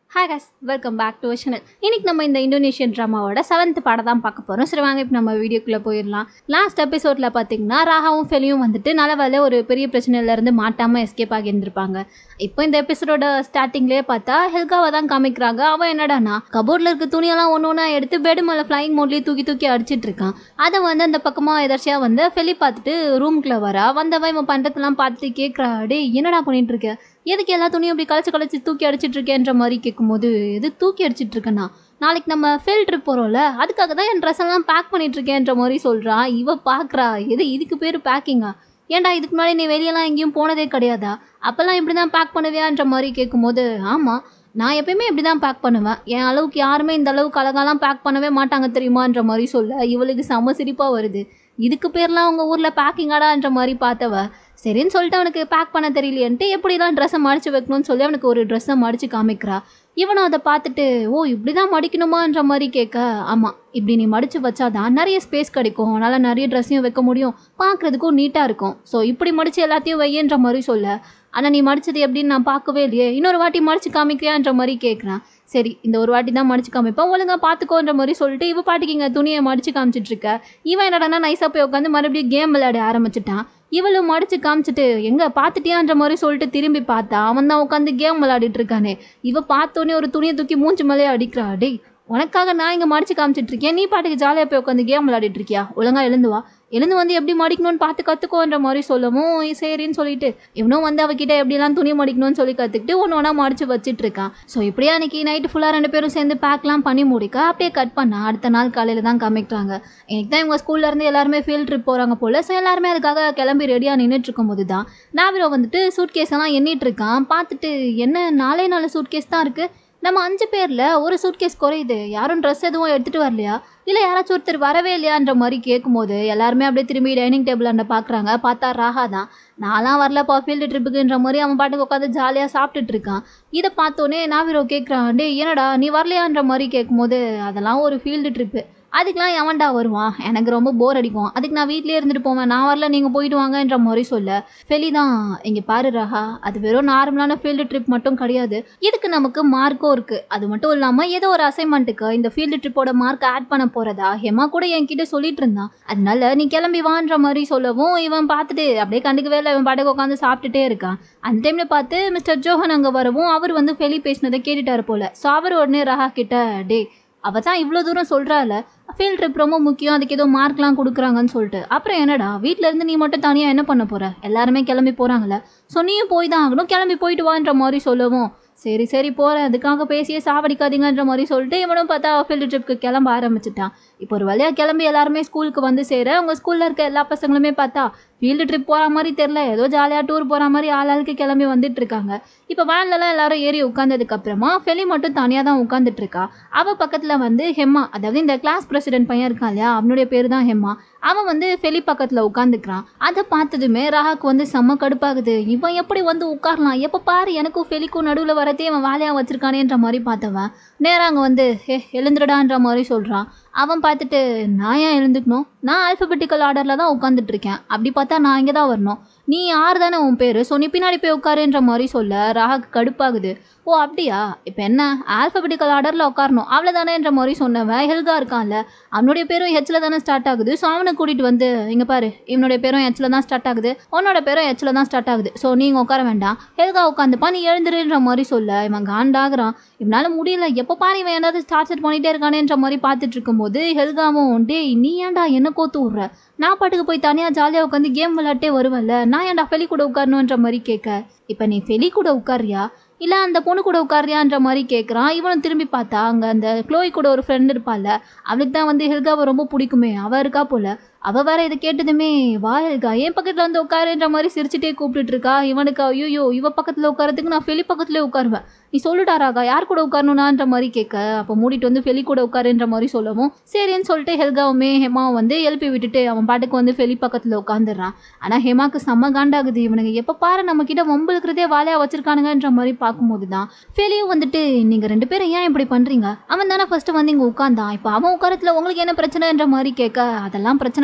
hi கஸ் welcome back to channel இன்னைக்கு நம்ம இந்த இந்தோனேஷியன் ட்ராமாவோட செவன்த் பாடம் தான் பார்க்க போகிறோம் சரி வாங்க இப்போ நம்ம வீடியோக்குள்ளே போயிடலாம் லாஸ்ட் எபிசோடில் பார்த்தீங்கன்னா ராகாவும் ஃபெலியும் வந்துட்டு நல்ல வேலை ஒரு பெரிய பிரச்சனையிலேருந்து மாட்டாமல் எஸ்கேப் ஆகி இருந்திருப்பாங்க இப்போ இந்த எபிசோடோட ஸ்டார்டிங்லேயே பார்த்தா ஹெல்காவை தான் காமிக்கிறாங்க அவன் என்னடானா கபோர்டில் இருக்க துணியெல்லாம் ஒன்று ஒன்றா எடுத்து பெட் மேலே ஃப்ளைங் மோட்லேயே தூக்கி தூக்கி அடிச்சிட்டு இருக்கான் அதை வந்து அந்த பக்கமாக எதர்ச்சியாக வந்து ஃபெலி பார்த்துட்டு ரூம்குள்ளே வரா வந்தவன் இவன் பண்ணுறதெல்லாம் பார்த்துட்டு கேட்குறா டே என்னடா பண்ணிட்டு இருக்க எதுக்கு எல்லா துணியும் இப்படி கலைச்சு கலைச்சு தூக்கி அடிச்சிட்டு இருக்கேன்ற மாதிரி கேட்கும்போது எது தூக்கி அடிச்சிட்டு இருக்கேன்னா நாளைக்கு நம்ம ஃபீல்ட் ட்ரிப் போகிறோம்ல அதுக்காக தான் என் ட்ரெஸ் எல்லாம் பேக் பண்ணிட்டு இருக்கேன்ற மாதிரி சொல்கிறான் இவ பார்க்குறா எது இதுக்கு பேர் பேக்கிங்கா ஏன்டா இதுக்கு முன்னாடி நீ வெளியெல்லாம் எங்கேயும் போனதே கிடையாதா அப்போல்லாம் இப்படி தான் பேக் பண்ணுவியான்ற மாதிரி கேட்கும்போது ஆமாம் நான் எப்பயுமே இப்படி தான் பேக் பண்ணுவேன் என் அளவுக்கு யாருமே இந்த அளவுக்கு அழகாலாம் பேக் பண்ணவே மாட்டாங்க தெரியுமான்ற மாதிரி சொல்ல இவளுக்கு செம சிரிப்பாக வருது இதுக்கு பேர்லாம் அவங்க ஊரில் பேக்கிங்காடான்ற மாதிரி பார்த்தவ சரின்னு சொல்லிட்டு அவனுக்கு பேக் பண்ண தெரியலையன்ட்டு எப்படிலாம் ட்ரெஸ்ஸை மடிச்சு வைக்கணும்னு சொல்லி அவனுக்கு ஒரு ட்ரெஸ்ஸை மடிச்சு காமிக்கிறா இவனும் அதை பார்த்துட்டு ஓ இப்படி தான் மடிக்கணுமான்ற மாதிரி கேட்க ஆமாம் இப்படி நீ மடித்து வச்சாதான் நிறைய ஸ்பேஸ் கிடைக்கும் அதனால் நிறைய ட்ரெஸ்ஸையும் வைக்க முடியும் பார்க்குறதுக்கும் நீட்டாக இருக்கும் ஸோ இப்படி மடித்து எல்லாத்தையும் வையன்ற மாதிரி சொல்ல ஆனால் நீ மடிச்சது எப்படின்னு நான் பார்க்கவே இல்லையே இன்னொரு வாட்டி மடிச்சு காமிக்கிறியான்ற மாதிரி கேட்குறான் சரி இந்த ஒரு வாட்டி தான் மடிச்சு காமிப்பேன் ஒழுங்காக பார்த்துக்கோன்ற மாதிரி சொல்லிட்டு இவ பாட்டுக்கு இங்கே துணியை மடிச்சு காமிச்சிட்டு இருக்க இவன் என்னடனா நைஸாக போய் உட்காந்து மறுபடியும் கேம் விளையாட ஆரம்பிச்சிட்டான் இவளும் மடிச்சு காமிச்சிட்டு எங்க பார்த்துட்டியான்ற மாதிரி சொல்லிட்டு திரும்பி பார்த்தா அவன் தான் உட்காந்து கேம் விளையாடிட்டு இருக்கானே இவ பார்த்தோன்னே ஒரு துணியை தூக்கி மூஞ்சி மேலே அடிக்கிறா டேய் உனக்காக நான் இங்கே மடிச்சு காமிச்சிட்டு இருக்கேன் நீ பாட்டுக்கு ஜாலியாக போய் உட்காந்து கேம் விளையாடிட்டு இருக்கியா ஒழுங்கா எழுந்து வா எழுந்து வந்து எப்படி மடிக்கணும்னு பார்த்து கற்றுக்கோன்ற மாதிரி சொல்லவும் சரின்னு சொல்லிட்டு இவனும் வந்து அவகிட்ட எப்படிலாம் துணி மடிக்கணும்னு சொல்லி கற்றுக்கிட்டு ஒன்று ஒன்றா மடிச்சு வச்சிட்டு இருக்கான் ஸோ இப்படியே அன்னைக்கு நைட்டு ஃபுல்லாக ரெண்டு பேரும் சேர்ந்து பேக்லாம் பண்ணி முடிக்க அப்படியே கட் பண்ணா அடுத்த நாள் காலையில் தான் காமிக்கிறாங்க எனக்கு தான் இவங்க ஸ்கூல்ல இருந்து எல்லாருமே ஃபீல்ட் ட்ரிப் போகிறாங்க போல் ஸோ எல்லாருமே அதுக்காக கிளம்பி ரெடியாக நின்றுட்டு இருக்கும்போது தான் நாவிரோ வந்துட்டு சூட் கேஸ் எல்லாம் எண்ணிட்டு இருக்கான் பார்த்துட்டு என்ன நாலே நாலு சூட் கேஸ் தான் இருக்குது நம்ம அஞ்சு பேரில் ஒரு சூட்கேஸ் குறையுது யாரும் ட்ரெஸ் எதுவும் எடுத்துகிட்டு வரலையா இல்லை யாராச்சும் ஒருத்தர் வரவே இல்லையான்ற மாதிரி கேட்கும்போது எல்லாருமே அப்படியே திரும்பி டைனிங் டேபிள் அண்ட பார்க்குறாங்க பார்த்தா ராகா தான் நான்லாம் வரலப்பா ஃபீல்டு ட்ரிப்புக்குன்ற மாதிரி அவன் பாட்டுக்கு உட்காந்து ஜாலியாக சாப்பிட்டுட்டு இருக்கான் இதை பார்த்தோன்னே நாவிரோ கேட்குறான் டே என்னடா நீ வரலையான்ற மாதிரி கேட்கும்போது அதெல்லாம் ஒரு ஃபீல்டு ட்ரிப்பு அதுக்கெலாம் எவன்டா வருவான் எனக்கு ரொம்ப போர் அடிக்கும் அதுக்கு நான் வீட்லேயே இருந்துட்டு போவேன் நான் வரல நீங்கள் போயிட்டு வாங்கன்ற மாதிரி சொல்ல ஃபெலி தான் இங்கே பாரு ரஹா அது வெறும் நார்மலான ஃபீல்டு ட்ரிப் மட்டும் கிடையாது இதுக்கு நமக்கு மார்க்கும் இருக்குது அது மட்டும் இல்லாமல் ஏதோ ஒரு அசைன்மெண்ட்டுக்கு இந்த ஃபீல்டு ட்ரிப்போட மார்க் ஆட் பண்ண போகிறதா ஹெமா கூட என்கிட்ட சொல்லிட்டு இருந்தான் அதனால நீ கிளம்பி வான்ற மாதிரி சொல்லவும் இவன் பார்த்துட்டு அப்படியே கண்டுக்கவே இல்லை இவன் பாட்டுக்கு உட்காந்து சாப்பிட்டுட்டே இருக்கான் அந்த டைமில் பார்த்து மிஸ்டர் ஜோஹன் அங்கே வரவும் அவர் வந்து ஃபெலி பேசினதை கேட்டுட்டாரு போல ஸோ அவர் உடனே ரஹா கிட்ட டே அவள் தான் இவ்வளோ தூரம் சொல்கிறாள் ஃபீல்ட் ட்ரிப் ரொம்ப முக்கியம் அதுக்கு ஏதோ மார்க்லாம் கொடுக்குறாங்கன்னு சொல்லிட்டு அப்புறம் என்னடா வீட்டிலேருந்து நீ மட்டும் தனியாக என்ன பண்ண போகிற எல்லாருமே கிளம்பி போகிறாங்களே ஸோ நீயும் போய் தான் ஆகணும் கிளம்பி போயிட்டு வான்ற மாதிரி சொல்லவும் சரி சரி போகிறேன் அதுக்காக பேசியே சாவடிக்காதீங்கன்ற மாதிரி சொல்லிட்டு இவனும் பார்த்தா ஃபீல்டு ட்ரிப்புக்கு கிளம்ப ஆரம்பிச்சிட்டான் இப்போ ஒரு வழியாக கிளம்பி எல்லாருமே ஸ்கூலுக்கு வந்து சேர அவங்க ஸ்கூலில் இருக்க எல்லா பசங்களுமே பார்த்தா ஃபீல்டு ட்ரிப் போகிற மாதிரி தெரில ஏதோ ஜாலியாக டூர் போகிற மாதிரி ஆளாளுக்கு கிளம்பி வந்துட்டு இருக்காங்க இப்போ வேன்லலாம் எல்லாரும் ஏறி உட்காந்ததுக்கு அப்புறமா ஃபெலி மட்டும் தனியாக தான் உட்காந்துட்டு இருக்கா அவள் பக்கத்தில் வந்து ஹெம்மா அதாவது இந்த கிளாஸ் பிரசிடென்ட் பையன் இருக்கான் இல்லையா அவனுடைய பேர் தான் ஹெம்மா அவன் வந்து ஃபெலி பக்கத்தில் உட்காந்துக்கிறான் அதை பார்த்ததுமே ராகாக்கு வந்து செம்ம கடுப்பாகுது இவன் எப்படி வந்து உட்காரலாம் எப்போ பாரு எனக்கும் ஃபெலிக்கும் நடுவில் வரதே அவன் வேலையாக வச்சிருக்கானேன்ற மாதிரி பார்த்தவன் நேராக அங்கே வந்து ஹே எழுந்துடான்ற மாதிரி சொல்கிறான் அவன் பார்த்துட்டு நான் ஏன் எழுந்துக்கணும் நான் ஆல்ஃபபெட்டிக்கல் ஆர்டரில் தான் உட்காந்துட்டு இருக்கேன் அப்படி பார்த்தா நான் இங்கே தான் வரணும் நீ யார் தானே உன் பேர் ஸோ நீ பின்னாடி போய் உட்காருன்ற மாதிரி சொல்ல ராகாக்கு கடுப்பாகுது ஓ அப்படியா இப்போ என்ன ஆல்ஃபபெட்டிக்கல் ஆர்டரில் உட்காரணும் அவ்வளோதானேன்ற மாதிரி சொன்னவன் ஹெல்கா இருக்கான்ல அவனுடைய பேரும் ஹெச்சில் தானே ஸ்டார்ட் ஆகுது ஸோ அவனை கூட்டிகிட்டு வந்து இங்கே பாரு இவனுடைய பேரும் ஹெச்சில் தான் ஸ்டார்ட் ஆகுது உன்னோட பேரும் ஹெச்சில் தான் ஸ்டார்ட் ஆகுது ஸோ நீங்கள் உட்கார வேண்டாம் ஹெல்கா உட்காந்துப்பா நீ எழுந்துருன்ற மாதிரி சொல்ல இவன் காண்டாகிறான் இவனால் முடியல எப்போ பாரு இவன் ஏதாவது டார்ச்சர் பண்ணிகிட்டே இருக்கானேன்ற மாதிரி பார்த்துட்டு இருக்கும்போது ஹெல்காவும் டேய் நீ ஏன்டா என்ன கோத்து விட்ற நான் பாட்டுக்கு போய் தனியாக ஜாலியாக உட்காந்து கேம் விளையாட்டே வருவல்ல நான் ஏன்டா ஃபெலி கூட உட்காரணுன்ற மாதிரி கேட்க இப்போ நீ ஃபெலி கூட உட்காரியா இல்லை அந்த பொண்ணு கூட உட்காரியான்ற மாதிரி கேட்குறான் இவனும் திரும்பி பார்த்தா அங்கே அந்த க்ளோய் கூட ஒரு ஃப்ரெண்ட் இருப்பாள்ல அவளுக்கு தான் வந்து ஹெல்காவை ரொம்ப பிடிக்குமே அவள் இருக்கா போல அவள் வேற இதை கேட்டதுமே வா ஹெல்கா என் பக்கத்தில் வந்து உட்காருன்ற மாதிரி சிரிச்சுட்டே கூப்பிட்டுட்டு இருக்கா இவனுக்கு ஐயோ இவ பக்கத்தில் உட்காரத்துக்கு நான் ஃபெலி பக்கத்துலேயே உட்காருவேன் நீ சொல்லிட்டாராகா யார் கூட உட்காரணும்னான்ற மாதிரி கேட்க அப்போ மூடிட்டு வந்து ஃபெலி கூட உட்காருன்ற மாதிரி சொல்லவும் சரின்னு சொல்லிட்டு ஹெல்காவுமே ஹெமாவும் வந்து எழுப்பி விட்டுட்டு அவன் பாட்டுக்கு வந்து ஃபெலி பக்கத்தில் உட்காந்துடுறான் ஆனால் ஹெமாக்கு செம்ம காண்டாகுது இவனுங்க எப்போ பாரு நம்ம கிட்ட வம்புழுக்கிறதே வாழையாக வச்சிருக்கானுங்கன்ற மாதிரி பார்க்கும்போது தான் ஃபெலியும் வந்துட்டு நீங்கள் ரெண்டு பேரும் ஏன் இப்படி பண்ணுறீங்க அவன் தானே ஃபர்ஸ்ட் வந்து இங்கே உட்காந்தான் இப்போ அவன் உட்காரத்துல உங்களுக்கு என்ன பிரச்சனைன்ற மாதிரி கேட்க அதெல்லாம் பிரச்சனை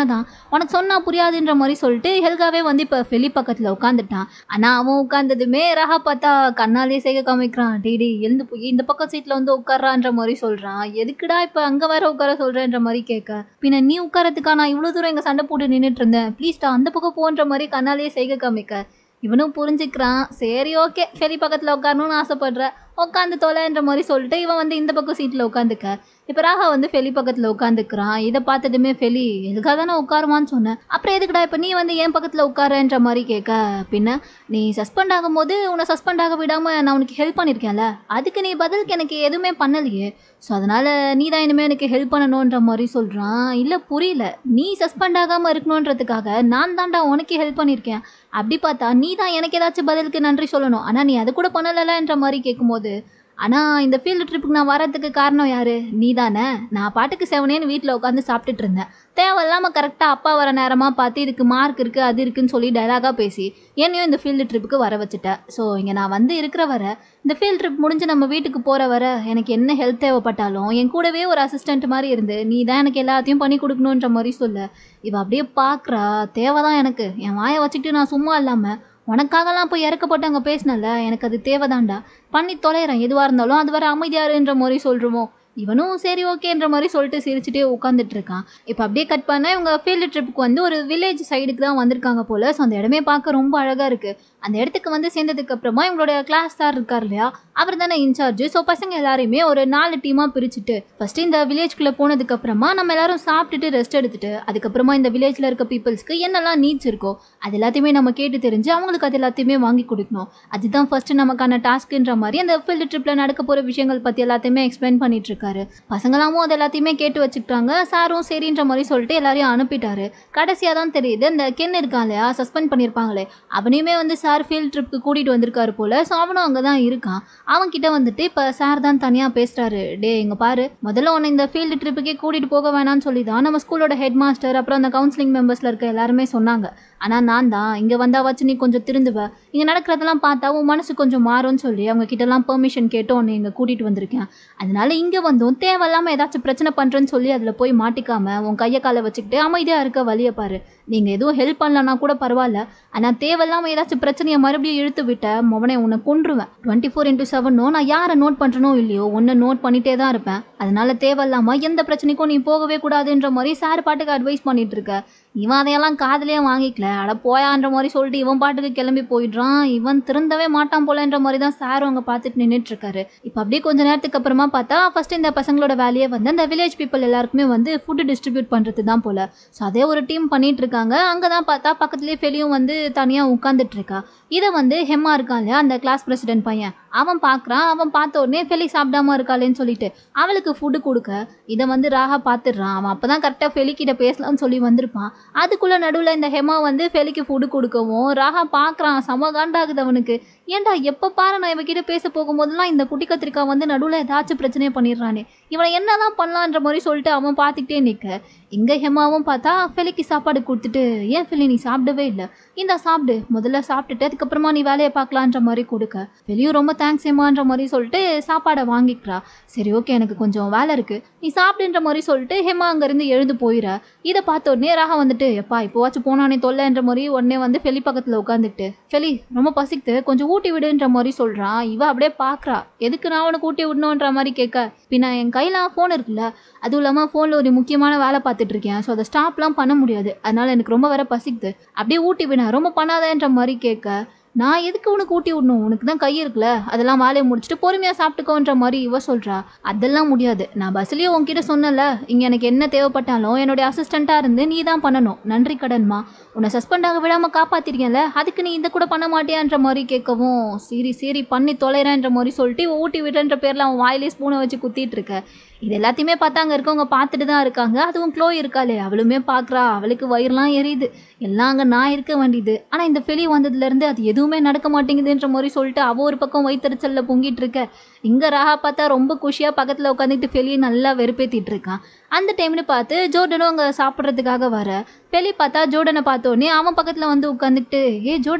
உண்மைதான் உனக்கு சொன்னா புரியாதுன்ற மாதிரி சொல்லிட்டு ஹெல்காவே வந்து இப்போ ஃபெலி பக்கத்தில் உட்காந்துட்டான் ஆனால் அவன் உட்காந்ததுமே ரஹா பார்த்தா கண்ணாலே செய்க காமிக்கிறான் டேடி எழுந்து போய் இந்த பக்கம் சீட்டில் வந்து உட்கார்றான்ற மாதிரி சொல்கிறான் எதுக்குடா இப்போ அங்கே வேற உட்கார சொல்கிறேன்ற மாதிரி கேட்க பின்ன நீ உட்காரத்துக்கா நான் இவ்வளோ தூரம் எங்கள் சண்டை போட்டு நின்றுட்டு இருந்தேன் ப்ளீஸ்டா அந்த பக்கம் போன்ற மாதிரி கண்ணாலே செய்க காமிக்க இவனும் புரிஞ்சுக்கிறான் சரி ஓகே ஃபெலி பக்கத்தில் உட்காரணும்னு ஆசைப்படுற உட்காந்து தொலைன்ற மாதிரி சொல்லிட்டு இவன் வந்து இந்த பக்கம் சீட்டில் உட்காந்துக்க இப்போ ராகா வந்து ஃபெலி பக்கத்தில் உட்காந்துக்கிறான் இதை பார்த்துட்டுமே ஃபெலி எதுக்காக தானே உட்காருமான்னு சொன்னேன் அப்புறம் எதுக்குடா இப்போ நீ வந்து என் பக்கத்தில் உட்காரன்ற மாதிரி கேட்க பின்ன நீ சஸ்பெண்ட் ஆகும்போது உன்னை சஸ்பெண்ட் ஆக விடாமல் நான் உனக்கு ஹெல்ப் பண்ணியிருக்கேன்ல அதுக்கு நீ பதிலுக்கு எனக்கு எதுவுமே பண்ணலையே ஸோ அதனால் நீ தான் இனிமேல் எனக்கு ஹெல்ப் பண்ணணுன்ற மாதிரி சொல்கிறான் இல்லை புரியல நீ சஸ்பெண்ட் ஆகாமல் இருக்கணுன்றதுக்காக நான் தான்டா உனக்கு ஹெல்ப் பண்ணியிருக்கேன் அப்படி பார்த்தா நீ தான் எனக்கு ஏதாச்சும் பதிலுக்கு நன்றி சொல்லணும் ஆனால் நீ அது கூட பண்ணலன்ற மாதிரி கேட்கும்போது ஆனால் இந்த ஃபீல்டு ட்ரிப்புக்கு நான் வரதுக்கு காரணம் யார் நீ தானே நான் பாட்டுக்கு செவனேன்னு வீட்டில் உட்காந்து சாப்பிட்டுட்டு இருந்தேன் தேவையில்லாமல் கரெக்டாக அப்பா வர நேரமாக பார்த்து இதுக்கு மார்க் இருக்குது அது இருக்குன்னு சொல்லி டைலாகாக பேசி என்னையும் இந்த ஃபீல்டு ட்ரிப்புக்கு வர வச்சுட்டேன் ஸோ இங்கே நான் வந்து இருக்கிற வர இந்த ஃபீல்டு ட்ரிப் முடிஞ்சு நம்ம வீட்டுக்கு போகிற வர எனக்கு என்ன ஹெல்ப் தேவைப்பட்டாலும் என் கூடவே ஒரு அசிஸ்டன்ட் மாதிரி இருந்து நீ தான் எனக்கு எல்லாத்தையும் பண்ணி கொடுக்கணுன்ற மாதிரி சொல்ல இவ அப்படியே பார்க்குறா தேவைதான் எனக்கு என் வாயை வச்சுக்கிட்டு நான் சும்மா இல்லாமல் உனக்காகலாம் போய் இறக்கப்பட்டு அங்கே பேசினல எனக்கு அது தேவைதான்டா பண்ணி தொலைகிறேன் எதுவாக இருந்தாலும் அது வர அமைதியாருன்ற மாதிரி சொல்கிறோமோ இவனும் சரி ஓகேன்ற மாதிரி சொல்லிட்டு சிரிச்சுட்டே உட்காந்துட்டு இருக்கான் இப்போ அப்படியே கட் பண்ண இவங்க ஃபீல்டு ட்ரிப்புக்கு வந்து ஒரு வில்லேஜ் சைடுக்கு தான் வந்திருக்காங்க போல் ஸோ அந்த இடமே பார்க்க ரொம்ப அழகாக இருக்குது அந்த இடத்துக்கு வந்து சேர்ந்ததுக்கு அப்புறமா இவங்களோட கிளாஸ் சார் இருக்கார் இல்லையா அவர் தானே இன்சார்ஜ் ஸோ பசங்க எல்லாரையுமே ஒரு நாலு டீமாக பிரிச்சுட்டு ஃபஸ்ட்டு இந்த வில்லேஜ்குள்ளே போனதுக்கு அப்புறமா நம்ம எல்லாரும் சாப்பிட்டுட்டு ரெஸ்ட் எடுத்துட்டு அதுக்கப்புறமா இந்த வில்லேஜில் இருக்க பீப்புள்ஸ்க்கு என்னெல்லாம் நீட்ஸ் இருக்கோ அது எல்லாத்தையுமே நம்ம கேட்டு தெரிஞ்சு அவங்களுக்கு அது எல்லாத்தையுமே வாங்கி கொடுக்கணும் அதுதான் ஃபர்ஸ்ட் நமக்கான டாஸ்க்குன்ற மாதிரி அந்த ஃபீல்டு ட்ரிப்பில் நடக்க போகிற விஷயங்கள் பற்றி எல்லாத்தையுமே எக்ஸ்பிளைன் பண்ணிட்டு இருக்காரு பசங்களாமும் அது எல்லாத்தையுமே கேட்டு வச்சுக்கிட்டாங்க சாரும் சரின்ற மாதிரி சொல்லிட்டு எல்லாரையும் அனுப்பிட்டாரு கடைசியாக தான் தெரியுது இந்த கென் இருக்கான் இல்லையா சஸ்பெண்ட் பண்ணியிருப்பாங்களே அவனையுமே வந்து சார் ஃபீல்ட் ட்ரிப்புக்கு கூட்டிகிட்டு வந்திருக்காரு போல் ஸோ அவனும் அங்கே தான் இருக்கான் அவன்கிட்ட வந்துட்டு இப்போ சார் தான் தனியாக பேசுகிறாரு டே இங்கே பாரு முதல்ல உன்னை இந்த ஃபீல்டு ட்ரிப்புக்கே கூட்டிகிட்டு போக வேணாம்னு சொல்லி தான் நம்ம ஸ்கூலோட ஹெட் மாஸ்டர் அப்புறம் அந்த கவுன்சிலிங் மெம்பர்ஸில் இருக்க எல்லாருமே சொன்னாங்க ஆனால் நான் தான் இங்கே வந்தாவாச்சு நீ கொஞ்சம் திருந்துவ இங்கே நடக்கிறதெல்லாம் பார்த்தா உன் மனசு கொஞ்சம் மாறும்னு சொல்லி அவங்க கிட்டலாம் பெர்மிஷன் கேட்டு உன்னை இங்கே கூட்டிகிட்டு வந்திருக்கேன் அதனால இங்கே வந்தும் தேவையில்லாமல் ஏதாச்சும் பிரச்சனை பண்ணுறேன்னு சொல்லி அதில் போய் மாட்டிக்காம உன் கையை காலை வச்சுக்கிட்டு அமைதியாக இருக்க வழியை பாரு நீங்கள் எதுவும் ஹெல்ப் பண்ணலன்னா கூட பரவாயில்ல ஆனால் தேவையில்லாமல் ஏதாச்சும் பிரச்சனையை மறுபடியும் இழுத்து விட்ட மொவனை உன்னை கொன்றுவேன் டுவெண்ட்டி ஃபோர் இன்ட்டு செவனோ நான் யாரை நோட் பண்ணுறனோ இல்லையோ உன்னை நோட் பண்ணிட்டே தான் இருப்பேன் அதனால தேவையில்லாமல் எந்த பிரச்சனைக்கும் நீ போகவே கூடாதுன்ற மாதிரி சார் பாட்டுக்கு அட்வைஸ் பண்ணிட்டு இருக்க இவன் அதையெல்லாம் காதுலயே வாங்கிக்கல அட போயான்ற மாதிரி சொல்லிட்டு இவன் பாட்டுக்கு கிளம்பி போயிடுறான் இவன் திருந்தவே மாட்டான் போலன்ற மாதிரி தான் சார் அவங்க பார்த்துட்டு நின்றுட்டு இருக்காரு இப்போ அப்படியே கொஞ்ச நேரத்துக்கு அப்புறமா பார்த்தா ஃபர்ஸ்ட் இந்த பசங்களோட வேலையே வந்து அந்த வில்லேஜ் பீப்புள் எல்லாருக்குமே வந்து ஃபுட்டு டிஸ்ட்ரிபியூட் பண்ணுறது தான் போல ஸோ அதே ஒரு டீம் பண்ணிட்டு இருக்காங்க அங்கே தான் பார்த்தா பக்கத்துலேயே ஃபெலியும் வந்து தனியாக உட்காந்துட்டு இருக்கா இதை வந்து ஹெம்மா இருக்கான் இல்லையா அந்த கிளாஸ் பிரசிடென்ட் பையன் அவன் பார்க்குறான் அவன் பார்த்த உடனே ஃபெலி சாப்பிடாம இருக்காளேன்னு சொல்லிட்டு அவளுக்கு ஃபுட்டு கொடுக்க இதை வந்து ராகா பார்த்துடுறான் அவன் அப்போ தான் கரெக்டாக ஃபெலிக்கிட்ட பேசலாம்னு சொல்லி வந்திருப்பான் அதுக்குள்ளே நடுவில் இந்த ஹெமா வந்து ஃபெலிக்கு ஃபுட்டு கொடுக்கவும் ராகா பார்க்குறான் செம காண்டாகுது அவனுக்கு ஏன்டா எப்போ பாரு நான் இவகிட்ட பேச போகும்போதெல்லாம் இந்த குட்டி கத்திரிக்காய் வந்து நடுவில் ஏதாச்சும் பிரச்சனையை பண்ணிடுறானே இவனை என்னதான் பண்ணலான்ற மாதிரி சொல்லிட்டு அவன் பார்த்துக்கிட்டே நிற்க இங்கே ஹெமாவும் பார்த்தா ஃபெலிக்கு சாப்பாடு கொடுத்துட்டு ஏன் ஃபெலி நீ சாப்பிடவே இல்லை இந்த சாப்பிடு முதல்ல சாப்பிட்டுட்டு அதுக்கப்புறமா நீ வேலையை பார்க்கலான்ற மாதிரி கொடுக்க வெளியும் ரொம்ப தேங்க்ஸ் ஹெமான்ற மாதிரி சொல்லிட்டு சாப்பாடை வாங்கிக்கிறா சரி ஓகே எனக்கு கொஞ்சம் வேலை இருக்குது நீ சாப்பிடுன்ற மாதிரி சொல்லிட்டு ஹெமா அங்கேருந்து எழுந்து போயிட இதை பார்த்த உடனே ராகா வந்துட்டு எப்பா இப்போவாச்சும் போனானே தொல்லைன்ற மாதிரி உடனே வந்து ஃபெலி பக்கத்தில் உட்காந்துக்கிட்டு ஃபெலி ரொம்ப பசிக்குது கொஞ்சம் ஊட்டி விடுன்ற மாதிரி சொல்கிறான் இவ அப்படியே பார்க்குறா எதுக்கு நான் உனக்கு ஊட்டி விடணுன்ற மாதிரி கேட்க பின்ன என் கையில் ஃபோன் இருக்குல்ல அதுவும் இல்லாமல் ஃபோனில் ஒரு முக்கியமான வேலை பார்த்துட்டு இருக்கேன் ஸோ அதை ஸ்டாப்லாம் பண்ண முடியாது அதனால எனக்கு ரொம்ப வேற பசிக்குது அப்படியே ஊட்டி விட ரொம்ப பண்ணாதேன்ற மாதிரி கேட்க நான் எதுக்கு உனக்கு ஊட்டி விடணும் உனக்கு தான் கை இருக்குல்ல அதெல்லாம் வேலையை முடிச்சுட்டு பொறுமையாக சாப்பிட்டுக்கோன்ற மாதிரி இவ சொல்கிறா அதெல்லாம் முடியாது நான் பஸ்லேயே உன்கிட்ட சொன்னல இங்கே எனக்கு என்ன தேவைப்பட்டாலும் என்னுடைய அசிஸ்டண்ட்டாக இருந்து நீ தான் பண்ணணும் நன்றி கடன்மா உன்னை சஸ்பெண்ட் ஆக விடாமல் காப்பாற்றிருக்கேன்ல அதுக்கு நீ இந்த கூட பண்ண மாட்டியான்ற மாதிரி கேட்கவும் சரி சரி பண்ணி தொலைறேன்ற மாதிரி சொல்லிட்டு இவ ஊட்டி விடுன்ற பேரில் அவன் வாயிலே ஸ்பூனை வச்சு குத்திட்டு இருக்க இது எல்லாத்தையுமே பார்த்தா அங்கே இருக்கவங்க பார்த்துட்டு தான் இருக்காங்க அதுவும் க்ளோ இருக்காளே அவளுமே பார்க்குறா அவளுக்கு வயிறுலாம் எரியுது எல்லாம் அங்கே நான் இருக்க வேண்டியது ஆனால் இந்த ஃபெலி வந்ததுலேருந்து அது எதுவுமே நடக்க மாட்டேங்குதுன்ற மாதிரி சொல்லிட்டு அவள் ஒரு பக்கம் வயிற்றுச்சலில் பொங்கிட்டு இருக்க இங்கே ராகா பார்த்தா ரொம்ப குஷியாக பக்கத்தில் உட்காந்துக்கிட்டு ஃபெலியை நல்லா வெறுப்பேற்றிட்டு இருக்கான் அந்த டைம்னு பார்த்து ஜோர்டனும் அங்கே சாப்பிட்றதுக்காக வர ஃபெலி பார்த்தா ஜோர்டனை பார்த்தோன்னே அவன் பக்கத்தில் வந்து உட்காந்துக்கிட்டு ஏ ஜோர்டன்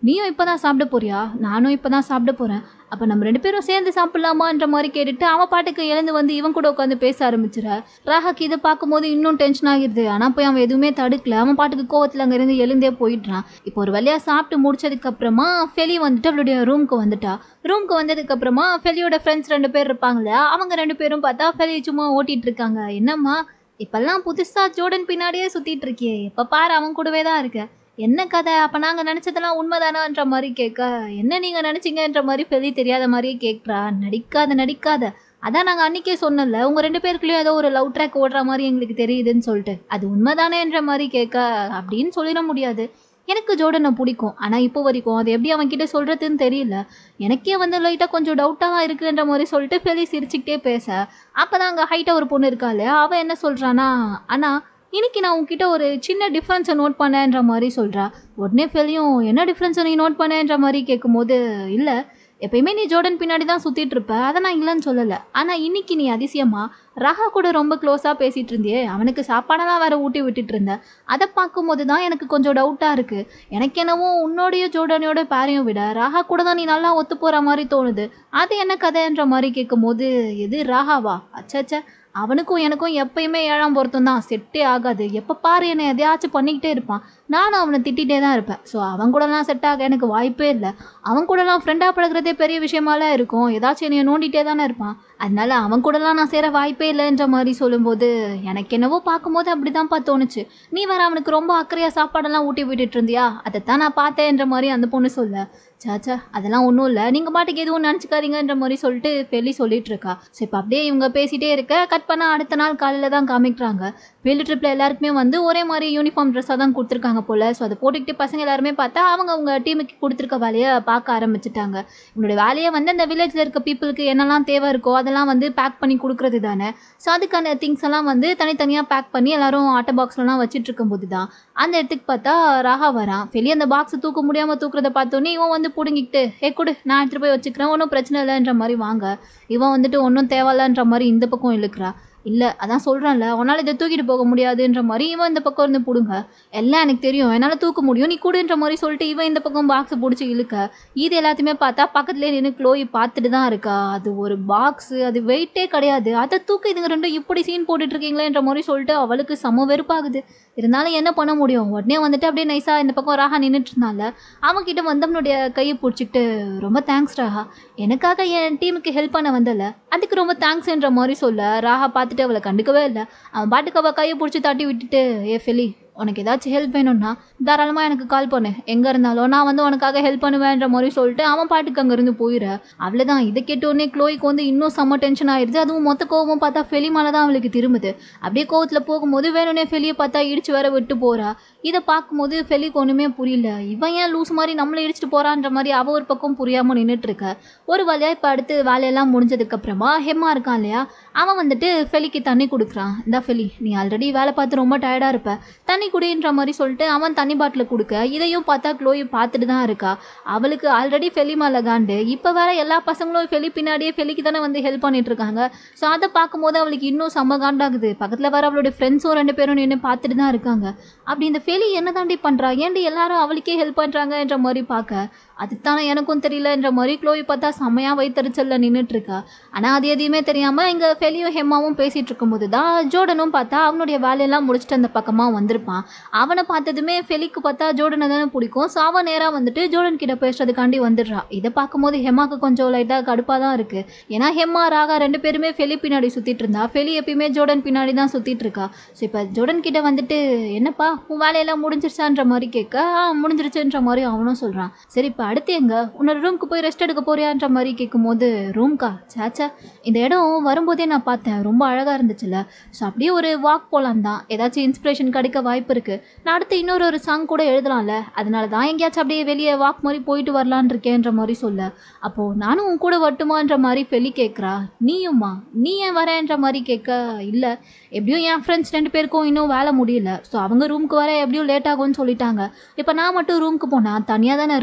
நீயும் இப்போ தான் சாப்பிட போறியா நானும் இப்போ தான் சாப்பிட போகிறேன் அப்போ நம்ம ரெண்டு பேரும் சேர்ந்து சாப்பிட்லாமான்ற மாதிரி கேட்டுட்டு அவன் பாட்டுக்கு எழுந்து வந்து இவன் கூட உட்காந்து பேச ஆரம்பிச்சிட ராகாக்கு இதை பார்க்கும்போது இன்னும் டென்ஷன் ஆகிடுது ஆனால் போய் அவன் எதுவுமே தடுக்கல அவன் பாட்டுக்கு கோவத்தில் அங்கேருந்து எழுந்தே போயிடுறான் இப்போ ஒரு வழியாக சாப்பிட்டு முடிச்சதுக்கு அப்புறமா ஃபெலி வந்துட்டு அவளுடைய ரூமுக்கு வந்துட்டா ரூமுக்கு வந்ததுக்கு அப்புறமா ஃபெலியோட ஃப்ரெண்ட்ஸ் ரெண்டு பேர் இருப்பாங்க இல்லையா அவங்க ரெண்டு பேரும் பார்த்தா ஃபெலி சும்மா ஓட்டிட்டு இருக்காங்க என்னம்மா இப்பெல்லாம் புதுசா ஜோர்டன் பின்னாடியே சுத்திட்டு இருக்கியே எப்ப பாரு அவன் கூடவே தான் இருக்க என்ன கதை அப்ப நாங்க நினைச்சதெல்லாம் உண்மைதானான்ற மாதிரி கேட்க என்ன நீங்க நினைச்சீங்கன்ற மாதிரி ஃபெலி தெரியாத மாதிரியே கேட்குறா நடிக்காத நடிக்காத அதான் நாங்கள் அன்றைக்கே சொன்னல உங்கள் ரெண்டு பேருக்குள்ளேயும் ஏதோ ஒரு லவ் ட்ராக் ஓடுற மாதிரி எங்களுக்கு தெரியுதுன்னு சொல்லிட்டு அது உண்மைதானேன்ற மாதிரி கேட்க அப்படின்னு சொல்லிட முடியாது எனக்கு ஜோர்டனை பிடிக்கும் ஆனால் இப்போ வரைக்கும் அது எப்படி அவன்கிட்ட சொல்கிறதுன்னு தெரியல எனக்கே வந்து லைட்டாக கொஞ்சம் டவுட்டாக தான் இருக்குன்ற மாதிரி சொல்லிட்டு ஃபெலி சிரிச்சுக்கிட்டே பேச அப்போ தான் அங்கே ஹைட்டாக ஒரு பொண்ணு இருக்காள் அவள் என்ன சொல்கிறானா ஆனால் இன்னைக்கு நான் உன்கிட்ட ஒரு சின்ன டிஃப்ரென்ஸை நோட் பண்ணேன்ற மாதிரி சொல்கிறா உடனே ஃபெலியும் என்ன டிஃப்ரென்ஸை நீ நோட் பண்ணேன்ற மாதிரி கேட்கும்போது இல்லை எப்பயுமே நீ ஜோர்டன் பின்னாடி தான் சுற்றிட்டு இருப்ப அதை நான் இல்லைன்னு சொல்லலை ஆனால் இன்னைக்கு நீ அதிசயமா ராகா கூட ரொம்ப க்ளோஸாக பேசிகிட்டு இருந்தியே அவனுக்கு சாப்பாடெல்லாம் வேற ஊட்டி விட்டுட்டு இருந்த அதை பார்க்கும்போது தான் எனக்கு கொஞ்சம் டவுட்டாக இருக்குது எனக்கு என்னவோ உன்னோடைய ஜோர்டனையோட பேரையும் விட ராகா கூட தான் நீ நல்லா ஒத்து போகிற மாதிரி தோணுது அது என்ன கதைன்ற மாதிரி கேட்கும்போது எது ராகாவா அச்சச்ச அவனுக்கும் எனக்கும் எப்பயுமே ஏழாம் பொருத்தம் தான் செட்டே ஆகாது எப்போ பாரு என்னை எதையாச்சும் பண்ணிக்கிட்டே இருப்பான் நானும் அவனை திட்டிகிட்டே தான் இருப்பேன் ஸோ அவன் கூடலாம் செட் ஆக எனக்கு வாய்ப்பே இல்லை அவன் கூடலாம் ஃப்ரெண்டாக பழகுறதே பெரிய விஷயமாலாம் இருக்கும் ஏதாச்சும் என்னைய நோண்டிகிட்டே தானே இருப்பான் அதனால அவன் கூடலாம் நான் சேர வாய்ப்பே இல்லைன்ற மாதிரி சொல்லும்போது எனக்கு என்னவோ பார்க்கும்போது அப்படி தான்ப்பா தோணுச்சு நீ வேற அவனுக்கு ரொம்ப அக்கறையாக சாப்பாடெல்லாம் ஊட்டி விட்டுட்டு இருந்தியா அதைத்தான் நான் பார்த்தேன்ற மாதிரி அந்த பொண்ணு சொல்ல சாச்சா அதெல்லாம் ஒன்றும் இல்லை நீங்கள் பாட்டுக்கு எதுவும் நினச்சிக்காதீங்கன்ற மாதிரி சொல்லிட்டு பெல்லி சொல்லிட்டு இருக்கா ஸோ இப்போ அப்படியே இவங்க பேசிகிட்டே இருக்க கட் பண்ண அடுத்த நாள் காலையில் தான் காமிக்கிறாங்க ஃபீல்டு ட்ரிப்பில் எல்லாருக்குமே வந்து ஒரே மாதிரி யூனிஃபார்ம் ட்ரெஸ்ஸாக தான் கொடுத்துருக்காங்க போல் ஸோ அதை போட்டுக்கிட்டு பசங்க எல்லாருமே பார்த்தா அவங்க அவங்க டீமுக்கு கொடுத்துருக்க வேலையை பார்க்க ஆரம்பிச்சிட்டாங்க இவங்களோட வேலையை வந்து அந்த வில்லேஜில் இருக்க பீப்புளுக்கு என்னெல்லாம் தேவை இருக்கோ அதெல்லாம் வந்து பேக் பண்ணி கொடுக்குறது தானே ஸோ அதுக்கான திங்ஸ் எல்லாம் வந்து தனித்தனியாக பேக் பண்ணி எல்லாரும் ஆட்டோ பாக்ஸ்லலாம் வச்சுட்டு இருக்கும்போது தான் அந்த இடத்துக்கு பார்த்தா ராகா வரான் வெளியே அந்த பாக்ஸ் தூக்க முடியாமல் தூக்குறத பார்த்தோன்னே இவன் வந்து பிடுங்கிக்கிட்டு ஏ கொடு நான் எடுத்துகிட்டு போய் வச்சுக்கிறேன் ஒன்றும் பிரச்சனை இல்லைன்ற மாதிரி வாங்க இவன் வந்துட்டு ஒன்றும் தேவையில்லன்ற மாதிரி இந்த பக்கம் இழுக்கிறா இல்லை அதான் சொல்கிறேன்ல உன்னால் இதை தூக்கிட்டு போக முடியாதுன்ற மாதிரி இவன் இந்த பக்கம் இருந்து பிடுங்க எல்லாம் எனக்கு தெரியும் என்னால் தூக்க முடியும் நீ கூடுன்ற மாதிரி சொல்லிட்டு இவன் இந்த பக்கம் பாக்ஸை பிடிச்சி இழுக்க இது எல்லாத்தையுமே பார்த்தா பக்கத்துலேயே நின்று க்ளோயி பார்த்துட்டு தான் இருக்கா அது ஒரு பாக்ஸு அது வெயிட்டே கிடையாது அதை தூக்க இதுங்க ரெண்டும் இப்படி சீன் போட்டுட்டு இருக்கீங்களேன்ற மாதிரி சொல்லிட்டு அவளுக்கு செம வெறுப்பாகுது இருந்தாலும் என்ன பண்ண முடியும் உடனே வந்துட்டு அப்படியே நைஸாக இந்த பக்கம் ராகா நின்றுட்டு இருந்தால அவன்கிட்ட வந்தவனுடைய கையை பிடிச்சிக்கிட்டு ரொம்ப தேங்க்ஸ் ராகா எனக்காக என் டீமுக்கு ஹெல்ப் பண்ண வந்தல அதுக்கு ரொம்ப தேங்க்ஸ்ன்ற மாதிரி சொல்ல ராகா பார்த்துட்டு அவளை கண்டுக்கவே இல்லை அவன் பாட்டுக்கு அவள் கையை பிடிச்சி தட்டி விட்டுட்டு ஏ ஃபெலி உனக்கு ஏதாச்சும் ஹெல்ப் வேணும்னா தாராளமாக எனக்கு கால் பண்ணு எங்கே இருந்தாலும் நான் வந்து உனக்காக ஹெல்ப் பண்ணுவேன்ற மாதிரி சொல்லிட்டு அவன் பாட்டுக்கு அங்கேருந்து போயிட அவ்வளோதான் இதை கேட்டோடனே க்ளோய்க்கு வந்து இன்னும் செம்ம டென்ஷன் ஆயிடுது அதுவும் மொத்த கோவம் பார்த்தா ஃபெலி மேலே தான் அவளுக்கு திரும்புது அப்படியே கோவத்தில் போகும்போது வேணும்னே ஃபெலியை பார்த்தா இடிச்சு வேற விட்டு போறா இதை பார்க்கும்போது ஃபெலிக்கு ஒன்றுமே புரியல இவன் ஏன் லூஸ் மாதிரி நம்மளை இடிச்சிட்டு போறான்ற மாதிரி அவ ஒரு பக்கம் புரியாமல் நின்றுட்டு இருக்க ஒரு வழியா இப்போ அடுத்து வேலையெல்லாம் முடிஞ்சதுக்கு அப்புறமா ஹெம்மா இருக்கான் இல்லையா அவன் வந்துட்டு ஃபெலிக்கு தண்ணி கொடுக்குறான் இந்தா ஃபெலி நீ ஆல்ரெடி வேலை பார்த்து ரொம்ப டயர்டாக இருப்ப தண்ணி குடின்ற மாதிரி சொல்லிட்டு அவன் தண்ணி பாட்டில் கொடுக்க இதையும் பார்த்தா க்ளோயி பார்த்துட்டு தான் இருக்கா அவளுக்கு ஆல்ரெடி ஃபெலி மேலே காண்டு இப்போ வேற எல்லா பசங்களும் ஃபெலி பின்னாடியே ஃபெலிக்கு தானே வந்து ஹெல்ப் பண்ணிட்டு இருக்காங்க ஸோ அதை பார்க்கும்போது அவளுக்கு இன்னும் செம்ம காண்டாகுது பக்கத்தில் வேற அவளுடைய ஃப்ரெண்ட்ஸும் ரெண்டு பேரும் நின்று பார்த்துட்டு தான் இருக்காங்க அப்படி இந்த ஃபெலி என்ன தாண்டி பண்ணுறா ஏன்டி எல்லாரும் அவளுக்கே ஹெல்ப் பண்ணுறாங்கன்ற மாதிரி பார்க்க அதுதானே எனக்கும் தெரியலன்ற மாதிரி க்ளோவி பார்த்தா செம்மையாக வைத்தறிச்சலில் நின்றுட்டு இருக்கா ஆனால் அது எதையுமே தெரியாமல் இங்கே ஃபெலியும் ஹெம்மாவும் பேசிகிட்டு இருக்கும்போது தான் ஜோர்டனும் பார்த்தா அவனுடைய வேலையெல்லாம் முடிச்சுட்டு அந்த பக்கமாக வந்திருப்பான் அவனை பார்த்ததுமே ஃபெலிக்கு பார்த்தா ஜோர்டனை தானே பிடிக்கும் ஸோ அவன் நேராக வந்துட்டு ஜோர்டன் கிட்ட பேசுறதுக்காண்டி வந்துடுறா இதை பார்க்கும்போது ஹெம்மாக்கு கொஞ்சம் லைட்டாக கடுப்பாக தான் இருக்குது ஏன்னா ஹெம்மா ராகா ரெண்டு பேருமே ஃபெலி பின்னாடி சுற்றிட்டு இருந்தா ஃபெலி எப்பயுமே ஜோர்டன் பின்னாடி தான் சுற்றிட்டு இருக்கா ஸோ இப்போ ஜோர்டன் கிட்ட வந்துட்டு என்னப்பா உன் வேலையெல்லாம் முடிஞ்சிருச்சான்ற மாதிரி கேட்க ஆ முடிஞ்சிருச்சுன்ற மாதிரி அவனும் சொல்கிறான் சரி இப்போ அடுத்து எங்க உன்னோட ரூமுக்கு போய் ரெஸ்ட் எடுக்க போறியான்ற மாதிரி கேட்கும்போது ரூம்க்கா சேச்சா இந்த இடம் வரும்போதே நான் பார்த்தேன் ரொம்ப அழகாக இருந்துச்சுல்ல ஸோ அப்படியே ஒரு வாக் போகலாம் தான் ஏதாச்சும் இன்ஸ்பிரேஷன் கிடைக்க வாய்ப்பு இருக்குது நான் அடுத்து இன்னொரு ஒரு சாங் கூட எழுதலாம்ல அதனால தான் எங்கேயாச்சும் அப்படியே வெளியே வாக் மாதிரி போயிட்டு வரலான் இருக்கேன்ற மாதிரி சொல்ல அப்போது நானும் உன் கூட வரட்டுமான்ற மாதிரி ஃபெலி கேட்குறா நீயும்மா நீ ஏன் வரேன்ற மாதிரி கேட்க இல்லை எப்படியும் என் ஃப்ரெண்ட்ஸ் ரெண்டு பேருக்கும் இன்னும் வேலை முடியல ஸோ அவங்க ரூமுக்கு வர எப்படியும் லேட் ஆகும்னு சொல்லிட்டாங்க இப்போ நான் மட்டும் ரூமுக்கு போனால் தனியாக தானே இருக்கணும்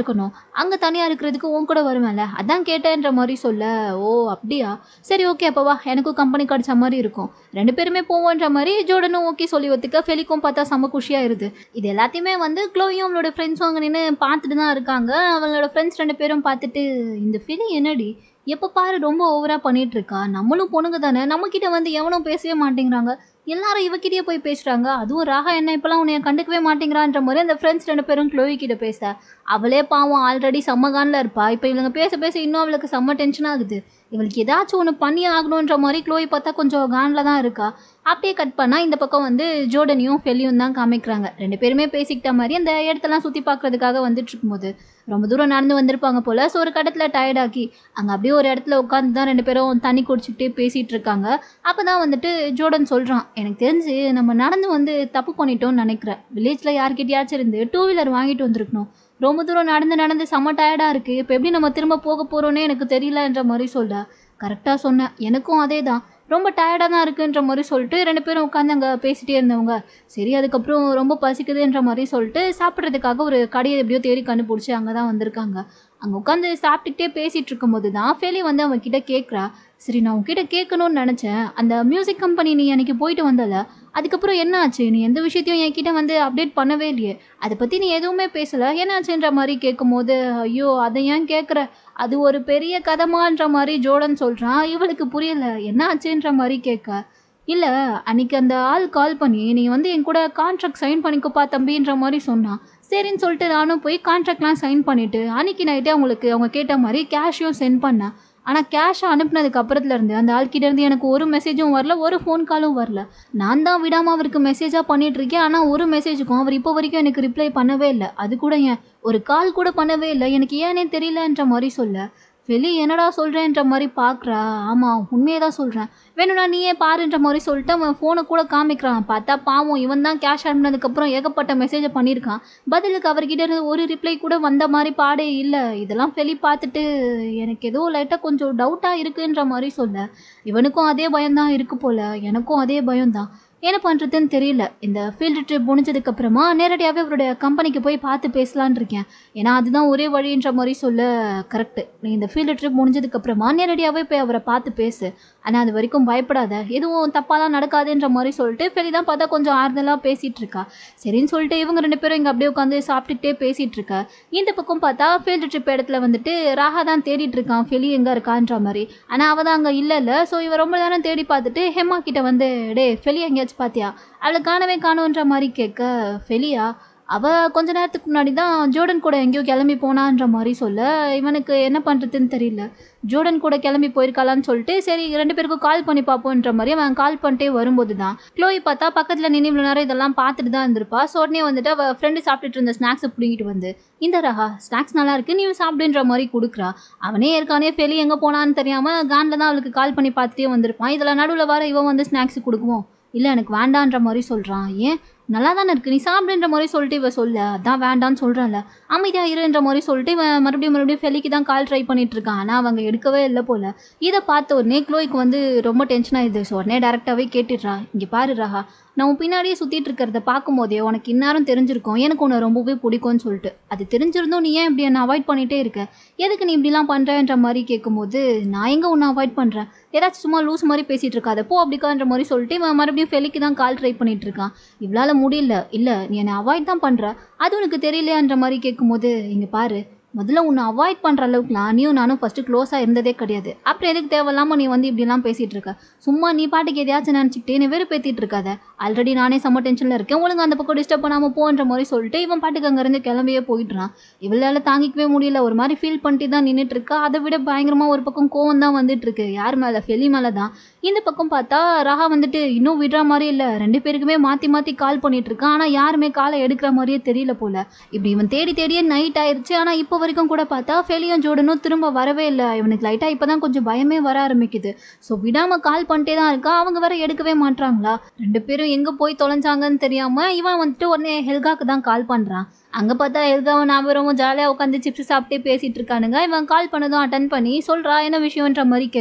அங்கே தனியாக இருக்கிறதுக்கு உன் கூட வருவேன்ல அதான் கேட்டேன்ற மாதிரி சொல்ல ஓ அப்படியா சரி ஓகே அப்போ வா எனக்கும் கம்பெனி கிடச்ச மாதிரி இருக்கும் ரெண்டு பேருமே போவோன்ற மாதிரி ஜோடனும் ஓகே சொல்லி ஒத்துக்க ஃபெலிக்கும் பார்த்தா செம்ம குஷியாக இருது இது எல்லாத்தையுமே வந்து க்ளோயும் அவளோட ஃப்ரெண்ட்ஸும் அங்கே நின்று பார்த்துட்டு தான் இருக்காங்க அவங்களோட ஃப்ரெண்ட்ஸ் ரெண்டு பேரும் பார்த்துட்டு இந்த ஃபெலி என்னடி எப்போ பாரு ரொம்ப ஓவராக பண்ணிட்டு இருக்கா நம்மளும் பொண்ணுங்க தானே நம்மக்கிட்ட வந்து எவனும் பேசவே மாட்டேங்கிறாங்க எல்லாரும் இவக்கிட்டே போய் பேசுகிறாங்க அதுவும் ராகா என்ன இப்போலாம் உன்னைய கண்டுக்கவே மாட்டேங்கிறான்ற மாதிரி அந்த ஃப்ரெண்ட்ஸ் ரெண்டு பேரும் க்ளோவி கிட்ட பேச அவளே பாவம் ஆல்ரெடி செம்மகானில் இருப்பா இப்போ இவங்க பேச பேச இன்னும் அவளுக்கு செம்ம டென்ஷன் ஆகுது இவளுக்கு ஏதாச்சும் ஒன்று பண்ணி ஆகணுன்ற மாதிரி க்ளோவி பார்த்தா கொஞ்சம் கானில் தான் இருக்கா அப்படியே கட் பண்ணால் இந்த பக்கம் வந்து ஜோடனையும் ஃபெலியும் தான் காமிக்கிறாங்க ரெண்டு பேருமே பேசிக்கிட்ட மாதிரி அந்த இடத்தெல்லாம் சுற்றி பார்க்கறதுக்காக வந்துட்டு இருக்கும்போது ரொம்ப தூரம் நடந்து வந்திருப்பாங்க போல் ஸோ ஒரு கடத்தில் டயர்டாக்கி அங்கே அப்படியே ஒரு இடத்துல உட்காந்து தான் ரெண்டு பேரும் தண்ணி குடிச்சிக்கிட்டே பேசிகிட்டு இருக்காங்க அப்போ தான் வந்துட்டு ஜோடன் சொல்கிறான் எனக்கு தெரிஞ்சு நம்ம நடந்து வந்து தப்பு பண்ணிட்டோம்னு நினைக்கிறேன் வில்லேஜில் யார்கிட்டயாச்சும் இருந்து டூ வீலர் வாங்கிட்டு வந்திருக்கணும் ரொம்ப தூரம் நடந்து நடந்து செம்ம டயர்டாக இருக்குது இப்போ எப்படி நம்ம திரும்ப போக போகிறோன்னே எனக்கு தெரியலன்ற மாதிரி சொல்ல கரெக்டாக சொன்னேன் எனக்கும் அதே தான் ரொம்ப டயர்டாக தான் இருக்குன்ற மாதிரி சொல்லிட்டு ரெண்டு பேரும் உட்காந்து அங்கே பேசிகிட்டே இருந்தவங்க சரி அதுக்கப்புறம் ரொம்ப பசிக்குதுன்ற மாதிரி சொல்லிட்டு சாப்பிட்றதுக்காக ஒரு கடையை எப்படியோ தேடி கண்டுபிடிச்சி அங்கே தான் வந்திருக்காங்க அங்கே உட்காந்து சாப்பிட்டுக்கிட்டே பேசிகிட்டு இருக்கும்போது தான் ஃபெலி வந்து அவன் கிட்ட கேட்குறா சரி நான் உன்கிட்ட கேட்கணும்னு நினச்சேன் அந்த மியூசிக் கம்பெனி நீ அன்றைக்கி போயிட்டு வந்தல அதுக்கப்புறம் என்ன ஆச்சு நீ எந்த விஷயத்தையும் என்கிட்ட வந்து அப்டேட் பண்ணவே இல்லையே அதை பற்றி நீ எதுவுமே பேசலை என்னாச்சுன்ற மாதிரி கேட்கும்போது ஐயோ அதை ஏன் கேட்குற அது ஒரு பெரிய கதமான்ற மாதிரி ஜோடன் சொல்கிறான் இவளுக்கு புரியல என்ன ஆச்சுன்ற மாதிரி கேட்க இல்லை அன்னைக்கு அந்த ஆள் கால் பண்ணி நீ வந்து என் கூட கான்ட்ராக்ட் சைன் பண்ணிக்கோப்பா தம்பின்ற மாதிரி சொன்னான் சரின்னு சொல்லிட்டு நானும் போய் கான்ட்ராக்ட்லாம் சைன் பண்ணிவிட்டு அன்னைக்கு நைட்டே அவங்களுக்கு அவங்க கேட்ட மாதிரி கேஷையும் சென்ட் பண்ணேன் ஆனால் கேஷை அனுப்புனதுக்கு அப்புறத்துலேருந்து அந்த ஆள்கிட்ட இருந்து எனக்கு ஒரு மெசேஜும் வரல ஒரு ஃபோன் காலும் வரல நான் தான் விடாமல் அவருக்கு மெசேஜாக பண்ணிட்டு இருக்கேன் ஆனால் ஒரு மெசேஜுக்கும் அவர் இப்போ வரைக்கும் எனக்கு ரிப்ளை பண்ணவே இல்லை அது கூட ஏன் ஒரு கால் கூட பண்ணவே இல்லை எனக்கு ஏனே தெரியலன்ற மாதிரி சொல்ல வெளி என்னடா சொல்கிறேன்ற மாதிரி பார்க்குறா ஆமாம் உண்மையை தான் சொல்கிறேன் வேணும்னா நீயே பாருன்ற மாதிரி சொல்லிட்டு அவன் ஃபோனை கூட காமிக்கிறான் பார்த்தா பாவம் இவன் தான் கேஷ் அனுப்புனதுக்கப்புறம் ஏகப்பட்ட மெசேஜை பண்ணியிருக்கான் பதிலுக்கு அவர்கிட்ட இருந்து ஒரு ரிப்ளை கூட வந்த மாதிரி பாடே இல்லை இதெல்லாம் வெளி பார்த்துட்டு எனக்கு ஏதோ லைட்டாக கொஞ்சம் டவுட்டாக இருக்குன்ற மாதிரி சொல்ல இவனுக்கும் அதே பயம்தான் இருக்கு போல் எனக்கும் அதே பயம்தான் என்ன பண்ணுறதுன்னு தெரியல இந்த ஃபீல்டு ட்ரிப் முடிஞ்சதுக்கப்புறமா நேரடியாகவே அவருடைய கம்பெனிக்கு போய் பார்த்து பேசலான் இருக்கேன் ஏன்னா அதுதான் ஒரே வழின்ற மாதிரி சொல்ல கரெக்டு நீ இந்த ஃபீல்டு ட்ரிப் முடிஞ்சதுக்கப்புறமா நேரடியாகவே போய் அவரை பார்த்து பேசு ஆனால் அது வரைக்கும் பயப்படாத எதுவும் தப்பாலாம் நடக்காதுன்ற மாதிரி சொல்லிட்டு ஃபெலி தான் பார்த்தா கொஞ்சம் ஆறுதலாக பேசிகிட்டு இருக்கா சரின்னு சொல்லிட்டு இவங்க ரெண்டு பேரும் இங்கே அப்படியே உட்காந்து சாப்பிட்டுக்கிட்டே பேசிகிட்டு இருக்கா இந்த பக்கம் பார்த்தா ஃபீல்டு ட்ரிப் இடத்துல வந்துட்டு ராகா தான் தேடிட்டு இருக்கான் ஃபெலி எங்கே இருக்கான்ற மாதிரி ஆனால் அவள் தான் அங்கே இல்லை இல்லை ஸோ இவன் ரொம்ப நேரம் தேடி பார்த்துட்டு ஹெமா கிட்ட வந்து டே ஃபெலி எங்கேயாச்சும் பார்த்தியா அவளை காணவே காணுன்ற மாதிரி கேட்க ஃபெலியா அவள் கொஞ்ச நேரத்துக்கு முன்னாடி தான் ஜோர்டன் கூட எங்கேயோ கிளம்பி போனான்ற மாதிரி சொல்ல இவனுக்கு என்ன பண்ணுறதுன்னு தெரியல ஜோர்டன் கூட கிளம்பி போயிருக்காளான்னு சொல்லிட்டு சரி ரெண்டு பேருக்கும் கால் பண்ணி பார்ப்போன்ற மாதிரி அவன் கால் பண்ணிட்டே வரும்போது தான் க்ளோய் பார்த்தா பக்கத்தில் நின்று இவ்வளோ நேரம் இதெல்லாம் பார்த்துட்டு தான் இருந்திருப்பா ஸோ உடனே வந்துட்டு அவள் ஃப்ரெண்டு சாப்பிட்டுட்டு இருந்த ஸ்நாக்ஸை பிடிங்கிட்டு வந்து இந்த ரஹா ஸ்நாக்ஸ் நல்லா இருக்கு நீ சாப்பிடுன்ற மாதிரி கொடுக்குறா அவனே ஏற்கானே ஃபெலி எங்கே போனான்னு தெரியாமல் கானில் தான் அவளுக்கு கால் பண்ணி பார்த்துட்டே வந்திருப்பான் இதில் நடுவில் வர இவன் வந்து ஸ்நாக்ஸ் கொடுக்குவோம் இல்லை எனக்கு வேண்டான்ற மாதிரி சொல்கிறான் ஏன் நல்லா தானே இருக்குது நீ சாப்பிடுன்ற மாதிரி சொல்லிட்டு இவ சொல்ல அதான் வேண்டான்னு சொல்கிறேன்ல அமைதியாக இருன்ற மாதிரி சொல்லிட்டு இவன் மறுபடியும் மறுபடியும் ஃபெலிக்கு தான் கால் ட்ரை பண்ணிட்டு இருக்கான் ஆனால் அவங்க எடுக்கவே இல்லை போல் இதை பார்த்த உடனே க்ளோய்க்கு வந்து ரொம்ப டென்ஷன் ஆயிடுது ஸோ உடனே டேரெக்டாகவே கேட்டுடுறா இங்கே பாரு ராஹா நான் உன் பின்னாடியே சுற்றிட்டு இருக்கிறத பார்க்கும்போதே உனக்கு இந்நேரம் தெரிஞ்சிருக்கும் எனக்கு உன்னை ரொம்பவே பிடிக்கும்னு சொல்லிட்டு அது தெரிஞ்சிருந்தும் நீ ஏன் இப்படி என்னை அவாய்ட் பண்ணிகிட்டே இருக்க எதுக்கு நீ இப்படிலாம் பண்ணுறன்ற மாதிரி கேட்கும்போது நான் எங்கே உன்னை அவாய்ட் பண்ணுறேன் ஏதாச்சும் சும்மா லூஸ் மாதிரி பேசிகிட்டு இருக்காத போ அப்படிக்கான்ற மாதிரி சொல்லிட்டு இவன் மறுபடியும் ஃபெலிக்கு தான் கால் ட்ரை பண்ணிட்டு இருக்கான் இவளால் முடியல இல்லை நீ என்னை அவாய்ட் தான் பண்ணுற அது உனக்கு தெரியலையான்ற மாதிரி கேட்கும்போது இங்கே பாரு முதல்ல உன்னை அவாய்ட் பண்ணுற அளவுக்குலாம் நீயும் நானும் ஃபஸ்ட்டு க்ளோஸாக இருந்ததே கிடையாது அப்புறம் எதுக்கு தேவையில்லாமல் நீ வந்து இப்படிலாம் பேசிகிட்டு இருக்க சும்மா நீ பாட்டுக்கு எதையாச்சும் நினச்சிக்கிட்டே நீ வெறுப்பேற்றிட்டு இருக்காத ஆல்ரெடி நானே செம்ம டென்ஷனில் இருக்கேன் ஒழுங்கு அந்த பக்கம் டிஸ்டர்ப் பண்ணாமல் போன்ற மாதிரி சொல்லிட்டு இவன் பாட்டுக்கு அங்கேருந்து கிளம்பியே போயிட்டுறான் இவளால் தாங்கிக்கவே முடியல ஒரு மாதிரி ஃபீல் பண்ணிட்டு தான் நின்றுட்டு இருக்கா அதை விட பயங்கரமாக ஒரு பக்கம் கோவம் தான் வந்துட்டு இருக்கு யார் மேலே ஃபெலி மேலே தான் இந்த பக்கம் பார்த்தா ராகா வந்துட்டு இன்னும் விடுற மாதிரி இல்லை ரெண்டு பேருக்குமே மாற்றி மாற்றி கால் பண்ணிட்டு இருக்கான் ஆனால் யாருமே காலை எடுக்கிற மாதிரியே தெரியல போல இப்படி இவன் தேடி தேடியே நைட் ஆயிருச்சு ஆனால் இப்போ வரைக்கும் கூட பார்த்தா ஃபெலியும் ஜோடனும் திரும்ப வரவே இல்லை இவனுக்கு லைட்டாக இப்போ தான் கொஞ்சம் பயமே வர ஆரம்பிக்குது ஸோ விடாமல் கால் பண்ணிட்டே தான் இருக்கா அவங்க வேற எடுக்கவே மாட்றாங்களா ரெண்டு பேரும் எங்கே போய் தொலைஞ்சாங்கன்னு தெரியாமல் இவன் வந்துட்டு உடனே ஹெல்காக்கு தான் கால் பண்ணுறான் அங்கே பார்த்தா ஹெல்காவும் நாவரமும் ஜாலியாக உட்காந்து சிப்ஸ் சாப்பிட்டே பேசிகிட்டு இருக்கானுங்க இவன் கால் பண்ணதும் அட்டன் பண்ணி சொல்கிறா என்ன விஷயம்ன்ற மாதிரி கேட்க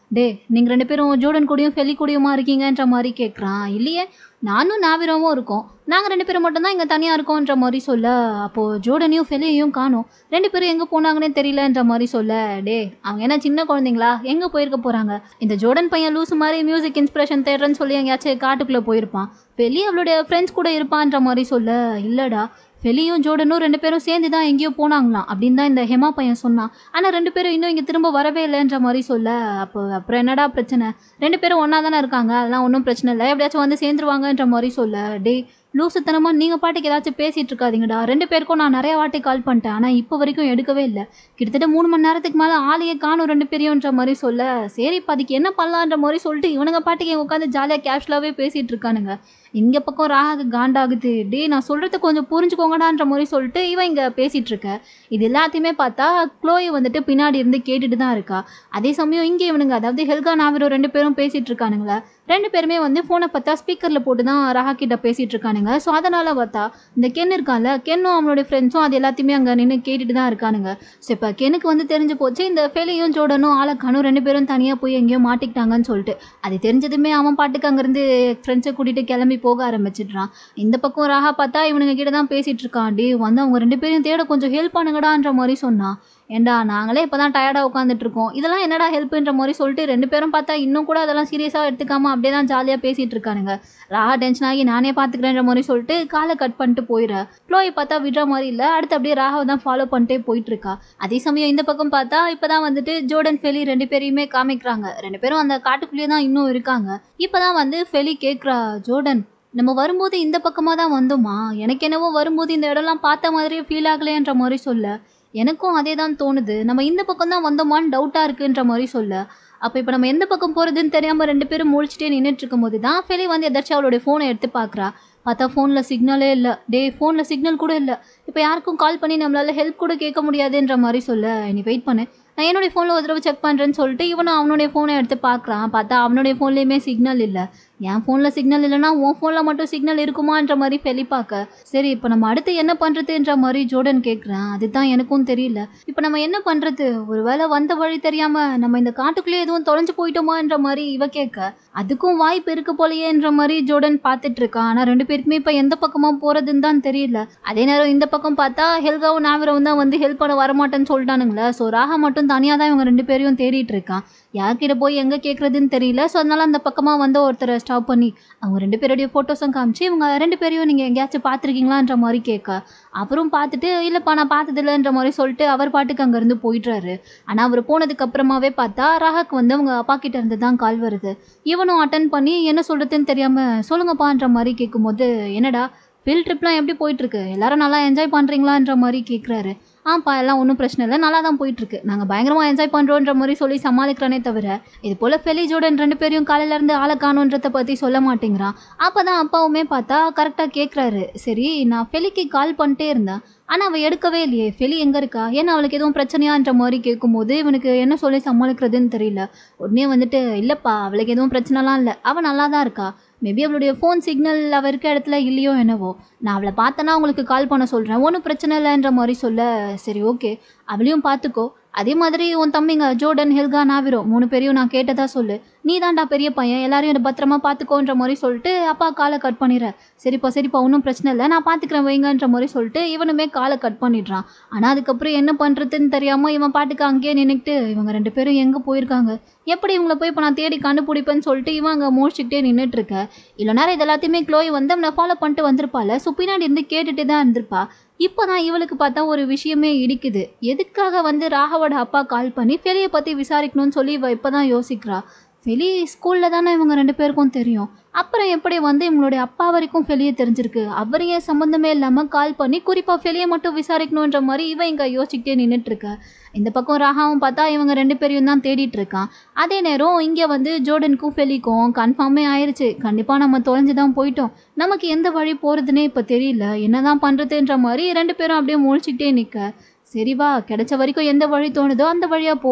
டே நீங்கள் ரெண்டு பேரும் ஜோர்டன் கூடயும் ஃபெலி கூடயுமா இருக்கீங்கன்ற மாதிரி கேட்குறான் இல்லையே நானும் நாவிரமும் இருக்கோம் நாங்கள் ரெண்டு பேரும் மட்டும்தான் இங்கே தனியாக இருக்கோன்ற மாதிரி சொல்ல அப்போது ஜோர்டனையும் ஃபெலியையும் காணோம் ரெண்டு பேரும் எங்கே போனாங்கன்னே தெரியலன்ற மாதிரி சொல்ல டே அவங்க என்ன சின்ன குழந்தைங்களா எங்கே போயிருக்க போகிறாங்க இந்த ஜோர்டன் பையன் லூஸ் மாதிரி மியூசிக் இன்ஸ்பிரேஷன் தேடுறேன்னு சொல்லி எங்கேயாச்சும் காட்டுக்குள்ளே போயிருப்பான் ஃபெலி அவளுடைய ஃப்ரெண்ட்ஸ் கூட இருப்பான்ற மாதிரி சொல்ல இல்லைடா ஃபெலியும் ஜோர்டனும் ரெண்டு பேரும் சேர்ந்து தான் எங்கேயோ போனாங்களாம் அப்படின்னு தான் இந்த ஹெமா பையன் சொன்னான் ஆனால் ரெண்டு பேரும் இன்னும் இங்கே திரும்ப வரவே இல்லைன்ற மாதிரி சொல்ல அப்போ அப்புறம் என்னடா பிரச்சனை ரெண்டு பேரும் ஒன்றா தானே இருக்காங்க அதெல்லாம் ஒன்றும் பிரச்சனை இல்லை எப்படியாச்சும் வந்து சேர்ந்துருவாங்கன்ற மாதிரி சொல்ல டே லூசுத்தனமாக நீங்கள் பாட்டுக்கு ஏதாச்சும் பேசிகிட்டு இருக்காதீங்கடா ரெண்டு பேருக்கும் நான் நிறைய வாட்டி கால் பண்ணிட்டேன் ஆனால் இப்போ வரைக்கும் எடுக்கவே இல்லை கிட்டத்தட்ட மூணு மணி நேரத்துக்கு மேலே ஆளையே காணும் ரெண்டு பேரையும்ன்ற மாதிரி சொல்ல சரி இப்போ அதுக்கு என்ன பண்ணலான்ற மாதிரி சொல்லிட்டு இவனுங்க பாட்டுக்கு இங்க உட்காந்து ஜாலியாக கேஷுவலாகவே பேசிகிட்டு இருக்கானுங்க இங்கே பக்கம் ராகு காண்டாகுது டே நான் சொல்கிறது கொஞ்சம் புரிஞ்சுக்கோங்கடான்ற மாதிரி சொல்லிட்டு இவன் இங்கே பேசிகிட்டு இருக்க இது எல்லாத்தையுமே பார்த்தா க்ளோய் வந்துட்டு பின்னாடி இருந்து கேட்டுட்டு தான் இருக்கா அதே சமயம் இங்கே இவனுங்க அதாவது ஹெல்கா நாவிரோ ரெண்டு பேரும் பேசிகிட்டு இருக்கானுங்களே ரெண்டு பேருமே வந்து ஃபோனை பார்த்தா ஸ்பீக்கரில் போட்டு தான் ராகா கிட்ட பேசிகிட்டு இருக்கானுங்க ஸோ அதனால் பார்த்தா இந்த கென் இருக்கான்ல கென்னும் அவனுடைய ஃப்ரெண்ட்ஸும் அது எல்லாத்தையுமே அங்கே நின்று கேட்டுட்டு தான் இருக்கானுங்க ஸோ இப்போ கெனுக்கு வந்து தெரிஞ்சு போச்சு இந்த ஃபெலியும் ஜோடனும் ஆளக்கானும் ரெண்டு பேரும் தனியாக போய் எங்கேயோ மாட்டிக்கிட்டாங்கன்னு சொல்லிட்டு அது தெரிஞ்சதுமே அவன் பாட்டுக்கு அங்கேருந்து ஃப்ரெண்ட்ஸை கூட்டிகிட்டு கிளம்பி போக ஆரம்பிச்சிடுறான் இந்த பக்கம் ராகா பார்த்தா இவனுங்க கிட்ட தான் பேசிகிட்டு இருக்கான் டே வந்து அவங்க ரெண்டு பேரும் தேட கொஞ்சம் ஹெல்ப் பண்ணுங்கடான்ற மாதிரி சொன்னான் ஏண்டா நாங்களே இப்போ தான் டயர்டாக உட்காந்துட்டு இருக்கோம் இதெல்லாம் என்னடா ஹெல்ப்புன்ற மாதிரி சொல்லிட்டு ரெண்டு பேரும் பார்த்தா இன்னும் கூட அதெல்லாம் சீரியஸாக எடுத்துக்காம அப்படியே தான் ஜாலியாக பேசிகிட்டு இருக்கானுங்க ராகா டென்ஷன் ஆகி நானே பார்த்துக்கிறேன்ற மாதிரி சொல்லிட்டு காலை கட் பண்ணிட்டு போயிடுற க்ளோயை பார்த்தா விடுற மாதிரி இல்லை அடுத்து அப்படியே ராகாவை தான் ஃபாலோ பண்ணிட்டே போயிட்டு இருக்கா அதே சமயம் இந்த பக்கம் பார்த்தா இப்போ தான் வந்துட்டு ஜோர்டன் ஃபெலி ரெண்டு பேரையுமே காமிக்கிறாங்க ரெண்டு பேரும் அந்த காட்டுக்குள்ளேயே தான் இன்னும் இருக்காங்க இப்போ தான் வந்து ஃபெலி கேட்குறா ஜோர்டன் நம்ம வரும்போது இந்த பக்கமாக தான் வந்தோமா எனக்கு என்னவோ வரும்போது இந்த இடம்லாம் பார்த்த மாதிரியே ஃபீல் ஆகலைன்ற மாதிரி சொல்ல எனக்கும் அதே தான் தோணுது நம்ம இந்த பக்கம் தான் வந்தோமான்னு டவுட்டாக இருக்குன்ற மாதிரி சொல்ல அப்போ இப்போ நம்ம எந்த பக்கம் போகிறதுன்னு தெரியாமல் ரெண்டு பேரும் முழிச்சிட்டே நின்றுட்டு இருக்கும்போது தான் ஃபெலி வந்து எதாச்சும் அவளுடைய ஃபோனை எடுத்து பார்க்குறா பார்த்தா ஃபோனில் சிக்னலே இல்லை டே ஃபோனில் சிக்னல் கூட இல்லை இப்போ யாருக்கும் கால் பண்ணி நம்மளால் ஹெல்ப் கூட கேட்க முடியாதுன்ற மாதிரி சொல்ல நீ வெயிட் பண்ணு நான் என்னுடைய ஃபோனில் ஒரு தடவை செக் பண்ணுறேன்னு சொல்லிட்டு இவனும் அவனுடைய ஃபோனை எடுத்து பார்க்குறான் பார்த்தா அவனுடைய ஃபோன்லேயுமே சிக்னல் இல்லை என் ஃபோனில் சிக்னல் இல்லைன்னா உன் ஃபோனில் மட்டும் சிக்னல் இருக்குமான்ற மாதிரி ஃபெலி பார்க்க சரி இப்போ நம்ம அடுத்து என்ன பண்ணுறதுன்ற மாதிரி ஜோர்டன் கேட்குறேன் அதுதான் எனக்கும் தெரியல இப்போ நம்ம என்ன பண்ணுறது ஒரு வேளை வந்த வழி தெரியாமல் நம்ம இந்த காட்டுக்குள்ளே எதுவும் தொலைஞ்சு போயிட்டோமான்ற மாதிரி இவ கேட்க அதுக்கும் வாய்ப்பு இருக்கு போலயேன்ற மாதிரி ஜோர்டன் பார்த்துட்டு இருக்கான் ஆனால் ரெண்டு பேருக்குமே இப்போ எந்த பக்கமாக போகிறதுன்னு தான் தெரியல அதே நேரம் இந்த பக்கம் பார்த்தா ஹெல்காவும் நாவிரவும் தான் வந்து ஹெல்ப் பண்ண வரமாட்டேன்னு சொல்லிட்டானுங்களே ஸோ ராகா மட்டும் தனியாக தான் இவங்க ரெண்டு பேரையும் தேடிட்டு இருக்கான் யார்கிட்ட போய் எங்கே கேட்குறதுன்னு தெரியல ஸோ அதனால அந்த பக்கமாக வந்து ஒருத்தரை ஸ்டாப் பண்ணி அவங்க ரெண்டு பேருடைய ஃபோட்டோஸும் காமிச்சு இவங்க ரெண்டு பேரையும் நீங்கள் எங்கேயாச்சும் பார்த்துருக்கீங்களான்ற மாதிரி கேட்க அவரும் பார்த்துட்டு இல்லைப்பா நான் பார்த்ததில்லன்ற மாதிரி சொல்லிட்டு அவர் பாட்டுக்கு அங்கேருந்து போயிடுறாரு ஆனால் அவர் போனதுக்கு அப்புறமாவே பார்த்தா ராகாக்கு வந்து அவங்க அப்பா கிட்ட இருந்து தான் கால் வருது இவனும் அட்டன் பண்ணி என்ன சொல்கிறதுன்னு தெரியாமல் சொல்லுங்கப்பான்ற மாதிரி கேட்கும்போது என்னடா ஃபீல்ட் ட்ரிப்லாம் எப்படி போயிட்டுருக்கு எல்லாரும் நல்லா என்ஜாய் பண்ணுறீங்களான்ற மாதிரி கேட்குறாரு ஆப்பா எல்லாம் ஒன்றும் பிரச்சனை இல்லை நல்லா தான் போயிட்டுருக்கு நாங்கள் பயங்கரமாக என்ஜாய் பண்ணுறோன்ற மாதிரி சொல்லி சமாளிக்கிறனே தவிர இது போல் ஃபெலி ஜோடன் ரெண்டு பேரையும் காலையிலேருந்து ஆளை காணுன்றதை பற்றி சொல்ல மாட்டேங்கிறான் அப்போ தான் அப்பாவுமே பார்த்தா கரெக்டாக கேட்குறாரு சரி நான் ஃபெலிக்கு கால் பண்ணிட்டே இருந்தேன் ஆனால் அவள் எடுக்கவே இல்லையே ஃபெலி எங்கே இருக்கா ஏன்னா அவளுக்கு எதுவும் பிரச்சனையான்ற மாதிரி கேட்கும்போது இவனுக்கு என்ன சொல்லி சமாளிக்கிறதுன்னு தெரியல உடனே வந்துட்டு இல்லைப்பா அவளுக்கு எதுவும் பிரச்சனைலாம் இல்லை அவள் நல்லா தான் இருக்கா மேபி அவளுடைய ஃபோன் சிக்னல் அவள் இருக்க இடத்துல இல்லையோ என்னவோ நான் அவளை பார்த்தேன்னா உங்களுக்கு கால் பண்ண சொல்கிறேன் ஒன்றும் பிரச்சனை இல்லைன்ற மாதிரி சொல்ல சரி ஓகே அவளையும் பார்த்துக்கோ அதே மாதிரி உன் தம்பிங்க ஜோர்டன் ஹெல்கா நாவிரோ மூணு பேரையும் நான் கேட்டதா சொல்லு நீ தான்டா பெரிய பையன் எல்லாரையும் என்னை பத்திரமா பார்த்துக்கோன்ற மாதிரி சொல்லிட்டு அப்பா காலை கட் பண்ணிடுற சரிப்பா சரிப்பா ஒன்றும் பிரச்சனை இல்லை நான் பார்த்துக்கிறேன் வைங்கன்ற மாதிரி சொல்லிட்டு இவனுமே காலை கட் பண்ணிடுறான் ஆனால் அதுக்கப்புறம் என்ன பண்ணுறதுன்னு தெரியாமல் இவன் பாட்டுக்கு அங்கேயே நின்றுக்கிட்டு இவங்க ரெண்டு பேரும் எங்கே போயிருக்காங்க எப்படி இவங்கள போய் இப்போ நான் தேடி கண்டுபிடிப்பேன்னு சொல்லிட்டு இவன் அங்கே முடிச்சுக்கிட்டே நின்றுட்டு இருக்க இவ்வளோ நேரம் இது எல்லாத்தையுமே க்ளோய் வந்து அவனை ஃபாலோ பண்ணிட்டு வந்திருப்பாள் ஸோ பின்னாடி இருந்து கேட்டுட்டு தான் இருந்திருப்பா இப்போ தான் இவளுக்கு பார்த்தா ஒரு விஷயமே இடிக்குது எதுக்காக வந்து ராகவோட அப்பா கால் பண்ணி ஃபெலியை பற்றி விசாரிக்கணும்னு சொல்லி இவ இப்போ தான் யோசிக்கிறா ஃபெலி ஸ்கூலில் தானே இவங்க ரெண்டு பேருக்கும் தெரியும் அப்புறம் எப்படி வந்து இவங்களுடைய அப்பா வரைக்கும் ஃபெலியை தெரிஞ்சிருக்கு அவரையே சம்மந்தமே இல்லாமல் கால் பண்ணி குறிப்பாக ஃபெலியை மட்டும் விசாரிக்கணுன்ற மாதிரி இவன் இங்கே யோசிச்சுக்கிட்டே நின்றுட்டு இருக்க இந்த பக்கம் ராகாவும் பார்த்தா இவங்க ரெண்டு பேரையும் தான் தேடிட்டு இருக்கான் அதே நேரம் இங்கே வந்து ஜோர்டனுக்கும் ஃபெலிக்கும் கன்ஃபார்மே ஆயிடுச்சு கண்டிப்பாக நம்ம தொலைஞ்சு தான் போயிட்டோம் நமக்கு எந்த வழி போகிறதுனே இப்போ தெரியல என்னதான் பண்ணுறதுன்ற மாதிரி ரெண்டு பேரும் அப்படியே முழிச்சுக்கிட்டே நிற்க சரி வா கிடைச்ச வரைக்கும் எந்த வழி தோணுதோ அந்த வழியாக போவோம்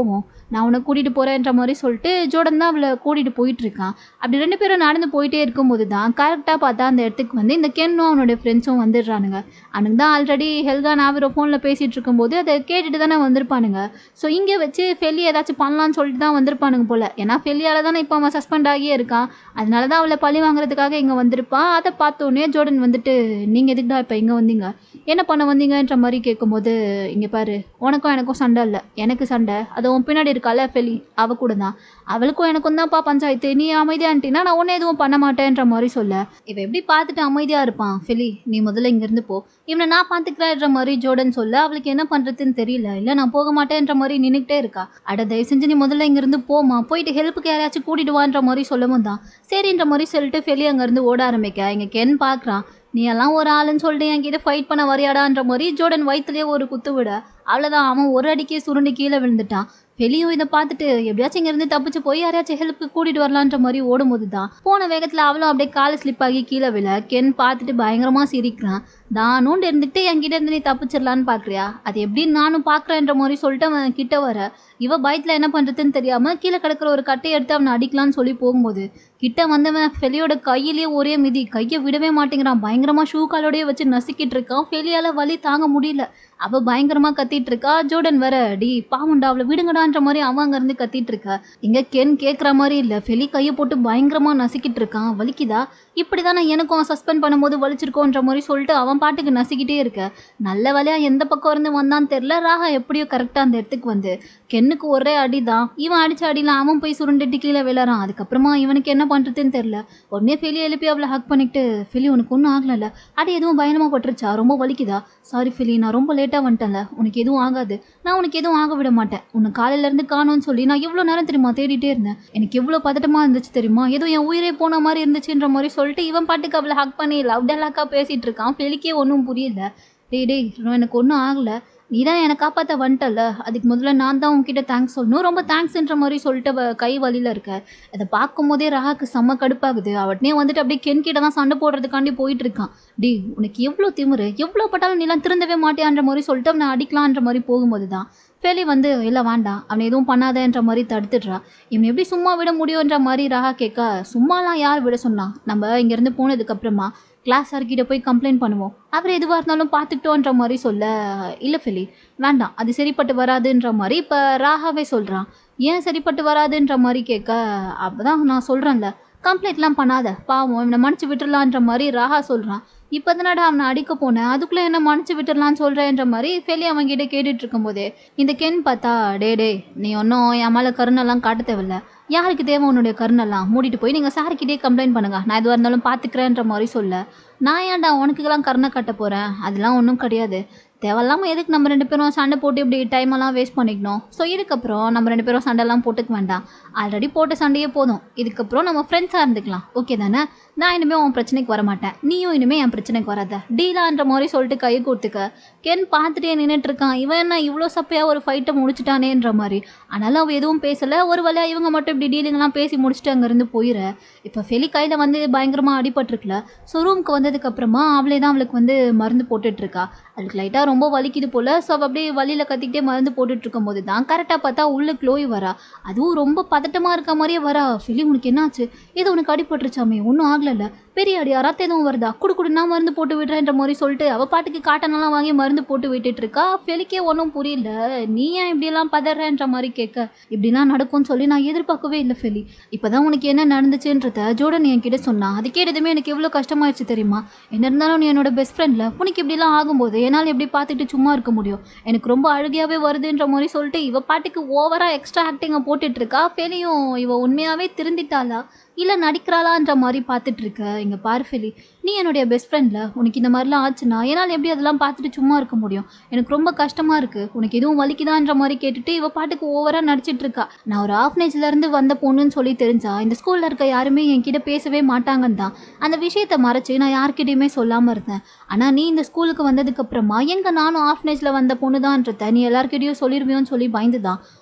நான் உன்னை கூட்டிகிட்டு போகிறேன்ற மாதிரி சொல்லிட்டு ஜோடன் தான் அவளை கூட்டிகிட்டு போயிட்டு இருக்கான் அப்படி ரெண்டு பேரும் நடந்து போயிட்டே இருக்கும்போது தான் கரெக்டாக பார்த்தா அந்த இடத்துக்கு வந்து இந்த கென்னும் அவனுடைய ஃப்ரெண்ட்ஸும் வந்துடுறானுங்க அவனுக்கு தான் ஆல்ரெடி ஹெல்கா நாவிரோ ஃபோனில் பேசிகிட்டு இருக்கும்போது அதை கேட்டுட்டு தானே வந்திருப்பானுங்க ஸோ இங்கே வச்சு ஃபெல்லி ஏதாச்சும் பண்ணலான்னு சொல்லிட்டு தான் வந்திருப்பானுங்க போல் ஏன்னா ஃபெல்லியால் தானே இப்போ அவன் சஸ்பெண்ட் ஆகியே இருக்கான் அதனால தான் அவளை பழி வாங்குறதுக்காக இங்கே வந்திருப்பான் அதை பார்த்தோன்னே ஜோர்டன் வந்துட்டு நீங்கள் எதுக்குடா இப்போ இங்கே வந்தீங்க என்ன பண்ண வந்தீங்கன்ற மாதிரி கேட்கும்போது இங்கே பாரு உனக்கும் எனக்கும் சண்டை இல்லை எனக்கு சண்டை அது உன் பின்னாடி இருக்கால ஃபெலி அவ கூட தான் அவளுக்கும் எனக்கும் தான்ப்பா பஞ்சாயத்து நீ அமைதியான்ட்டினா நான் ஒன்றும் எதுவும் பண்ண மாட்டேன்ற மாதிரி சொல்ல இவன் எப்படி பார்த்துட்டு அமைதியாக இருப்பான் ஃபெலி நீ முதல்ல இங்கேருந்து போ இவனை நான் பார்த்துக்கிறேன்ற மாதிரி ஜோர்டன் சொல்ல அவளுக்கு என்ன பண்ணுறதுன்னு தெரியல இல்லை நான் போக மாட்டேன்ற மாதிரி நின்றுக்கிட்டே இருக்கா அட தயவு செஞ்சு நீ முதல்ல இங்கேருந்து போமா போயிட்டு ஹெல்ப்புக்கு யாரையாச்சும் கூட்டிட்டு வான்ற மாதிரி சொல்லவும் தான் சரின்ற மாதிரி சொல்லிட்டு ஃபெலி அங்கேருந்து ஓட ஆரம்பிக்க இங்கே கென் பார்க்குறான் நீ எல்லாம் ஒரு ஆளுன்னு சொல்லிட்டு என்கிட்ட ஃபைட் பண்ண வரையாடான்ற மாதிரி ஜோர்டன் வயிற்றுலேயே ஒரு குத்து விட அவ்வளோதான் அவன் ஒரு அடிக்கே சுருண்டு கீழே விழுந்துட்டான் வெளியும் இதை பார்த்துட்டு எப்படியாச்சும் இங்கேருந்து தப்பிச்சு போய் யாரையாச்சும் ஹெல்ப்புக்கு கூட்டிட்டு வரலான்ற மாதிரி ஓடும்போது தான் போன வேகத்தில் அவளும் அப்படியே காலை ஸ்லிப் ஆகி கீழே விழ கென் பார்த்துட்டு பயங்கரமாக சிரிக்கிறான் தானுண்டு இருந்துக்கிட்டு என்கிட்ட இருந்து நீ தப்பிச்சிடலான்னு பார்க்குறியா அது எப்படின்னு நானும் பார்க்குறேன்ற மாதிரி சொல்லிட்டு அவன் கிட்ட வர இவ பயத்தில் என்ன பண்ணுறதுன்னு தெரியாமல் கீழே கிடக்கிற ஒரு கட்டையை எடுத்து அவனை அடிக்கலான்னு சொல்லி போகும்போது கிட்ட வந்தவன் ஃபெலியோட கையிலேயே ஒரே மிதி கையை விடவே மாட்டேங்கிறான் பயங்கரமாக ஷூ காலோடய வச்சு நசுக்கிட்டு இருக்கான் ஃபெலியால் வலி தாங்க முடியல அவ பயங்கரமா கத்திட்டு இருக்கா ஜோர்டன் வர டி பாவண்டா அவளை விடுங்கடான்ற மாதிரி அவன் அங்க இருந்து கத்திட்டு இருக்கா இங்க கென் கேக்குற மாதிரி இல்ல ஃபெலி கையை போட்டு பயங்கரமா நசுக்கிட்டு இருக்கான் வலிக்குதா இப்படிதானே எனக்கும் அவன் சஸ்பெண்ட் பண்ணும்போது வலிச்சிருக்கோன்ற மாதிரி சொல்லிட்டு அவன் பாட்டுக்கு நசுக்கிட்டே இருக்க நல்ல வேலையா எந்த பக்கம் இருந்து வந்தான்னு தெரியல ராகா எப்படியோ கரெக்டா அந்த இடத்துக்கு வந்து கென்னுக்கு ஒரே அடிதான் இவன் அடிச்ச அடியில அவன் போய் சுருண்டுட்டு கீழே விழறான் அதுக்கப்புறமா இவனுக்கு என்ன பண்றதுன்னு தெரியல உடனே ஃபெலி எழுப்பி அவளை ஹக் பண்ணிட்டு ஃபெலி உனக்கு ஒன்றும் ஆகலைல்ல அடி எதுவும் பயணமா பட்டுருச்சா ரொம்ப வலிக்குதா சாரி ஃபெலி நான் ரொம்ப லேட்டாக வந்துட்டேன்ல உனக்கு எதுவும் ஆகாது நான் உனக்கு எதுவும் ஆக விட மாட்டேன் உன்னை காலையிலேருந்து காணோன்னு சொல்லி நான் எவ்வளோ நேரம் தெரியுமா தேடிட்டே இருந்தேன் எனக்கு எவ்வளோ பதட்டமாக இருந்துச்சு தெரியுமா ஏதோ என் உயிரே போன மாதிரி இருந்துச்சுன்ற மாதிரி சொல்லிட்டு இவன் பாட்டுக்கு அவளை ஹக் பண்ணி லவ் டெல்லாக்காக பேசிகிட்டு இருக்கான் ஃபெலிக்கே ஒன்றும் புரியல டேய் டேய் எனக்கு ஒன்றும் ஆகலை நீ தான் என்னை காப்பாற்ற வந்துட்டல அதுக்கு முதல்ல நான் தான் உன்கிட்ட தேங்க்ஸ் சொல்லணும் ரொம்ப தேங்க்ஸ்ன்ற மாதிரி சொல்லிட்டு அவ கை வலியில் இருக்க அதை பார்க்கும் போதே ராகாக்கு செம்ம கடுப்பாகுது அவட்டனே வந்துட்டு அப்படியே கென் கிட்ட தான் சண்டை போடுறதுக்காண்டி போயிட்டு இருக்கான் டி உனக்கு எவ்வளோ திமிரு எவ்வளோ பட்டாலும் நீலாம் திருந்தவே மாட்டியான்ற மாதிரி சொல்லிட்டு அவனை அடிக்கலான்ற மாதிரி போகும்போது தான் ஃபெலி வந்து இல்லை வேண்டாம் அவனை எதுவும் பண்ணாதன்ற மாதிரி தடுத்துடுறா இவன் எப்படி சும்மா விட முடியுன்ற மாதிரி ராகா கேட்க சும்மாலாம் யார் விட சொன்னா நம்ம இங்கேருந்து போனதுக்கப்புறமா கிளாஸ் சார்கிட்ட போய் கம்ப்ளைண்ட் பண்ணுவோம் அவர் எதுவாக இருந்தாலும் பார்த்துக்கிட்டோன்ற மாதிரி சொல்ல இல்லை ஃபெலி வேண்டாம் அது சரிப்பட்டு வராதுன்ற மாதிரி இப்போ ராகாவே சொல்கிறான் ஏன் சரிப்பட்டு வராதுன்ற மாதிரி கேட்க அப்போ தான் நான் சொல்கிறேன்ல கம்ப்ளைண்ட்லாம் பண்ணாத பாவம் இவனை மன்னிச்சு விட்டுறலான்ற மாதிரி ராகா சொல்கிறான் இப்போ தானடா அவனை அடிக்க போனேன் அதுக்குள்ளே என்ன மன்னிச்சு விட்டுறலான்னு சொல்கிறேன்ற மாதிரி ஃபெலி அவன்கிட்ட கேட்டுட்டு இருக்கும்போதே இந்த கென் பார்த்தா டே டே நீ ஒன்றும் என் மேலே கருணெல்லாம் காட்ட தேவையில்ல யாருக்கு தேவை உன்னுடைய கருணெல்லாம் மூடிட்டு போய் நீங்கள் சார்கிட்டே கம்ப்ளைண்ட் பண்ணுங்க நான் எதுவாக இருந்தாலும் பார்த்துக்கிறேன்ற மாதிரி சொல்ல நான் ஏன்டா உனக்குலாம் கருணை கட்ட போகிறேன் அதெல்லாம் ஒன்றும் கிடையாது தேவையில்லாமல் எதுக்கு நம்ம ரெண்டு பேரும் சண்டை போட்டு இப்படி டைம் எல்லாம் வேஸ்ட் பண்ணிக்கணும் ஸோ இதுக்கப்புறம் நம்ம ரெண்டு பேரும் சண்டைலாம் போட்டுக்க வேண்டாம் ஆல்ரெடி போட்ட சண்டையே போதும் இதுக்கப்புறம் நம்ம ஃப்ரெண்ட்ஸாக இருந்துக்கலாம் ஓகே தானே நான் இனிமேல் உன் பிரச்சனைக்கு வர மாட்டேன் நீயும் இனிமேல் என் பிரச்சனைக்கு வராத டீலான்ற மாதிரி சொல்லிட்டு கையை கொடுத்துக்க கென் பார்த்துட்டே நின்றுட்டு இருக்கான் இவன் என்ன இவ்வளோ சப்பையாக ஒரு ஃபைட்டை முடிச்சிட்டானேன்ற மாதிரி ஆனாலும் அவள் எதுவும் பேசலை ஒரு வேலையாக இவங்க மட்டும் இப்படி டீலிங்லாம் பேசி முடிச்சுட்டு அங்கேருந்து போயிட இப்போ ஃபெலி கையில் வந்து பயங்கரமாக அடிபட்டிருக்குல ஸோ ரூமுக்கு வந்ததுக்கப்புறமா அவளே தான் அவளுக்கு வந்து மருந்து போட்டுட்ருக்கா அதுக்கு லைட்டாக ரொம்ப வலிக்குது போல் ஸோ அவள் அப்படியே வலியில் கத்திக்கிட்டே மருந்து போட்டுட்டு இருக்கும்போது தான் கரெக்டாக பார்த்தா உள்ள க்ளோய் வரா அதுவும் ரொம்ப பதட்டமாக இருக்க மாதிரியே வரா ஃபெலி உனக்கு என்னாச்சு ஏதோ உனக்கு அடிபட்டுருச்சாமே ஒன்றும் ஆகலைல்ல பெரிய அடியா ரத்தம் எதுவும் வருதா குடு குடு நான் மருந்து போட்டு விடுறேன்ற மாதிரி சொல்லிட்டு அவள் பாட்டுக்கு காட்டனெல்லாம் வாங்கி மருந்து போட்டு விட்டுட்டு இருக்கா ஃபெலிக்கே ஒன்றும் புரியல நீ ஏன் இப்படியெல்லாம் பதறன்ற மாதிரி கேட்க இப்படிலாம் நடக்கும்னு சொல்லி நான் எதிர்பார்க்கவே இல்லை ஃபெலி இப்போதான் உனக்கு என்ன நடந்துச்சுன்றத ஜோடன் என்கிட்ட சொன்னான் அது கேட்டதுமே எனக்கு எவ்வளோ கஷ்டமாயிடுச்சு தெரியுமா என்ன இருந்தாலும் நீ என்னோட பெஸ்ட் ஃப்ரெண்டில் உனக்கு இப்படிலாம் ஆகும்போது என்னால் எப்படி பார்த்துட்டு சும்மா இருக்க முடியும் எனக்கு ரொம்ப அழுகையாகவே வருதுன்ற மாதிரி சொல்லிட்டு இவ பாட்டுக்கு ஓவராக எக்ஸ்ட்ரா ஆக்டிங்கை போட்டுட்டு இருக்கா ஃபெலியும் இவ உண்மையாகவே திருந்திட்டாளா இல்லை நடிக்கிறாளான்ற மாதிரி பார்த்துட்டு இருக்க இங்கே பாரு ஃபெலி நீ என்னுடைய பெஸ்ட் ஃப்ரெண்டில் உனக்கு இந்த மாதிரிலாம் ஆச்சுன்னா என்னால் எப்படி அதெல்லாம் பார்த்துட்டு சும்மா இருக்க முடியும் எனக்கு ரொம்ப கஷ்டமாக இருக்குது உனக்கு எதுவும் வலிக்குதான்ற மாதிரி கேட்டுட்டு இவ பாட்டுக்கு ஓவராக நடிச்சிட்டு இருக்கா நான் ஒரு ஆஃப்னேஜ்லேருந்து வந்த பொண்ணுன்னு சொல்லி தெரிஞ்சா இந்த ஸ்கூலில் இருக்க யாருமே என்கிட்ட பேசவே மாட்டாங்கன்னு தான் அந்த விஷயத்தை மறைச்சு நான் யார்கிட்டயுமே சொல்லாமல் இருந்தேன் ஆனால் நீ இந்த ஸ்கூலுக்கு வந்ததுக்கப்புறமா எங்கே நானும் ஆஃப்னேஜில் வந்த பொண்ணு தான்றத நீ எல்லார்கிட்டயும் சொல்லிடுவியோன்னு சொல்லி பயந்து தான்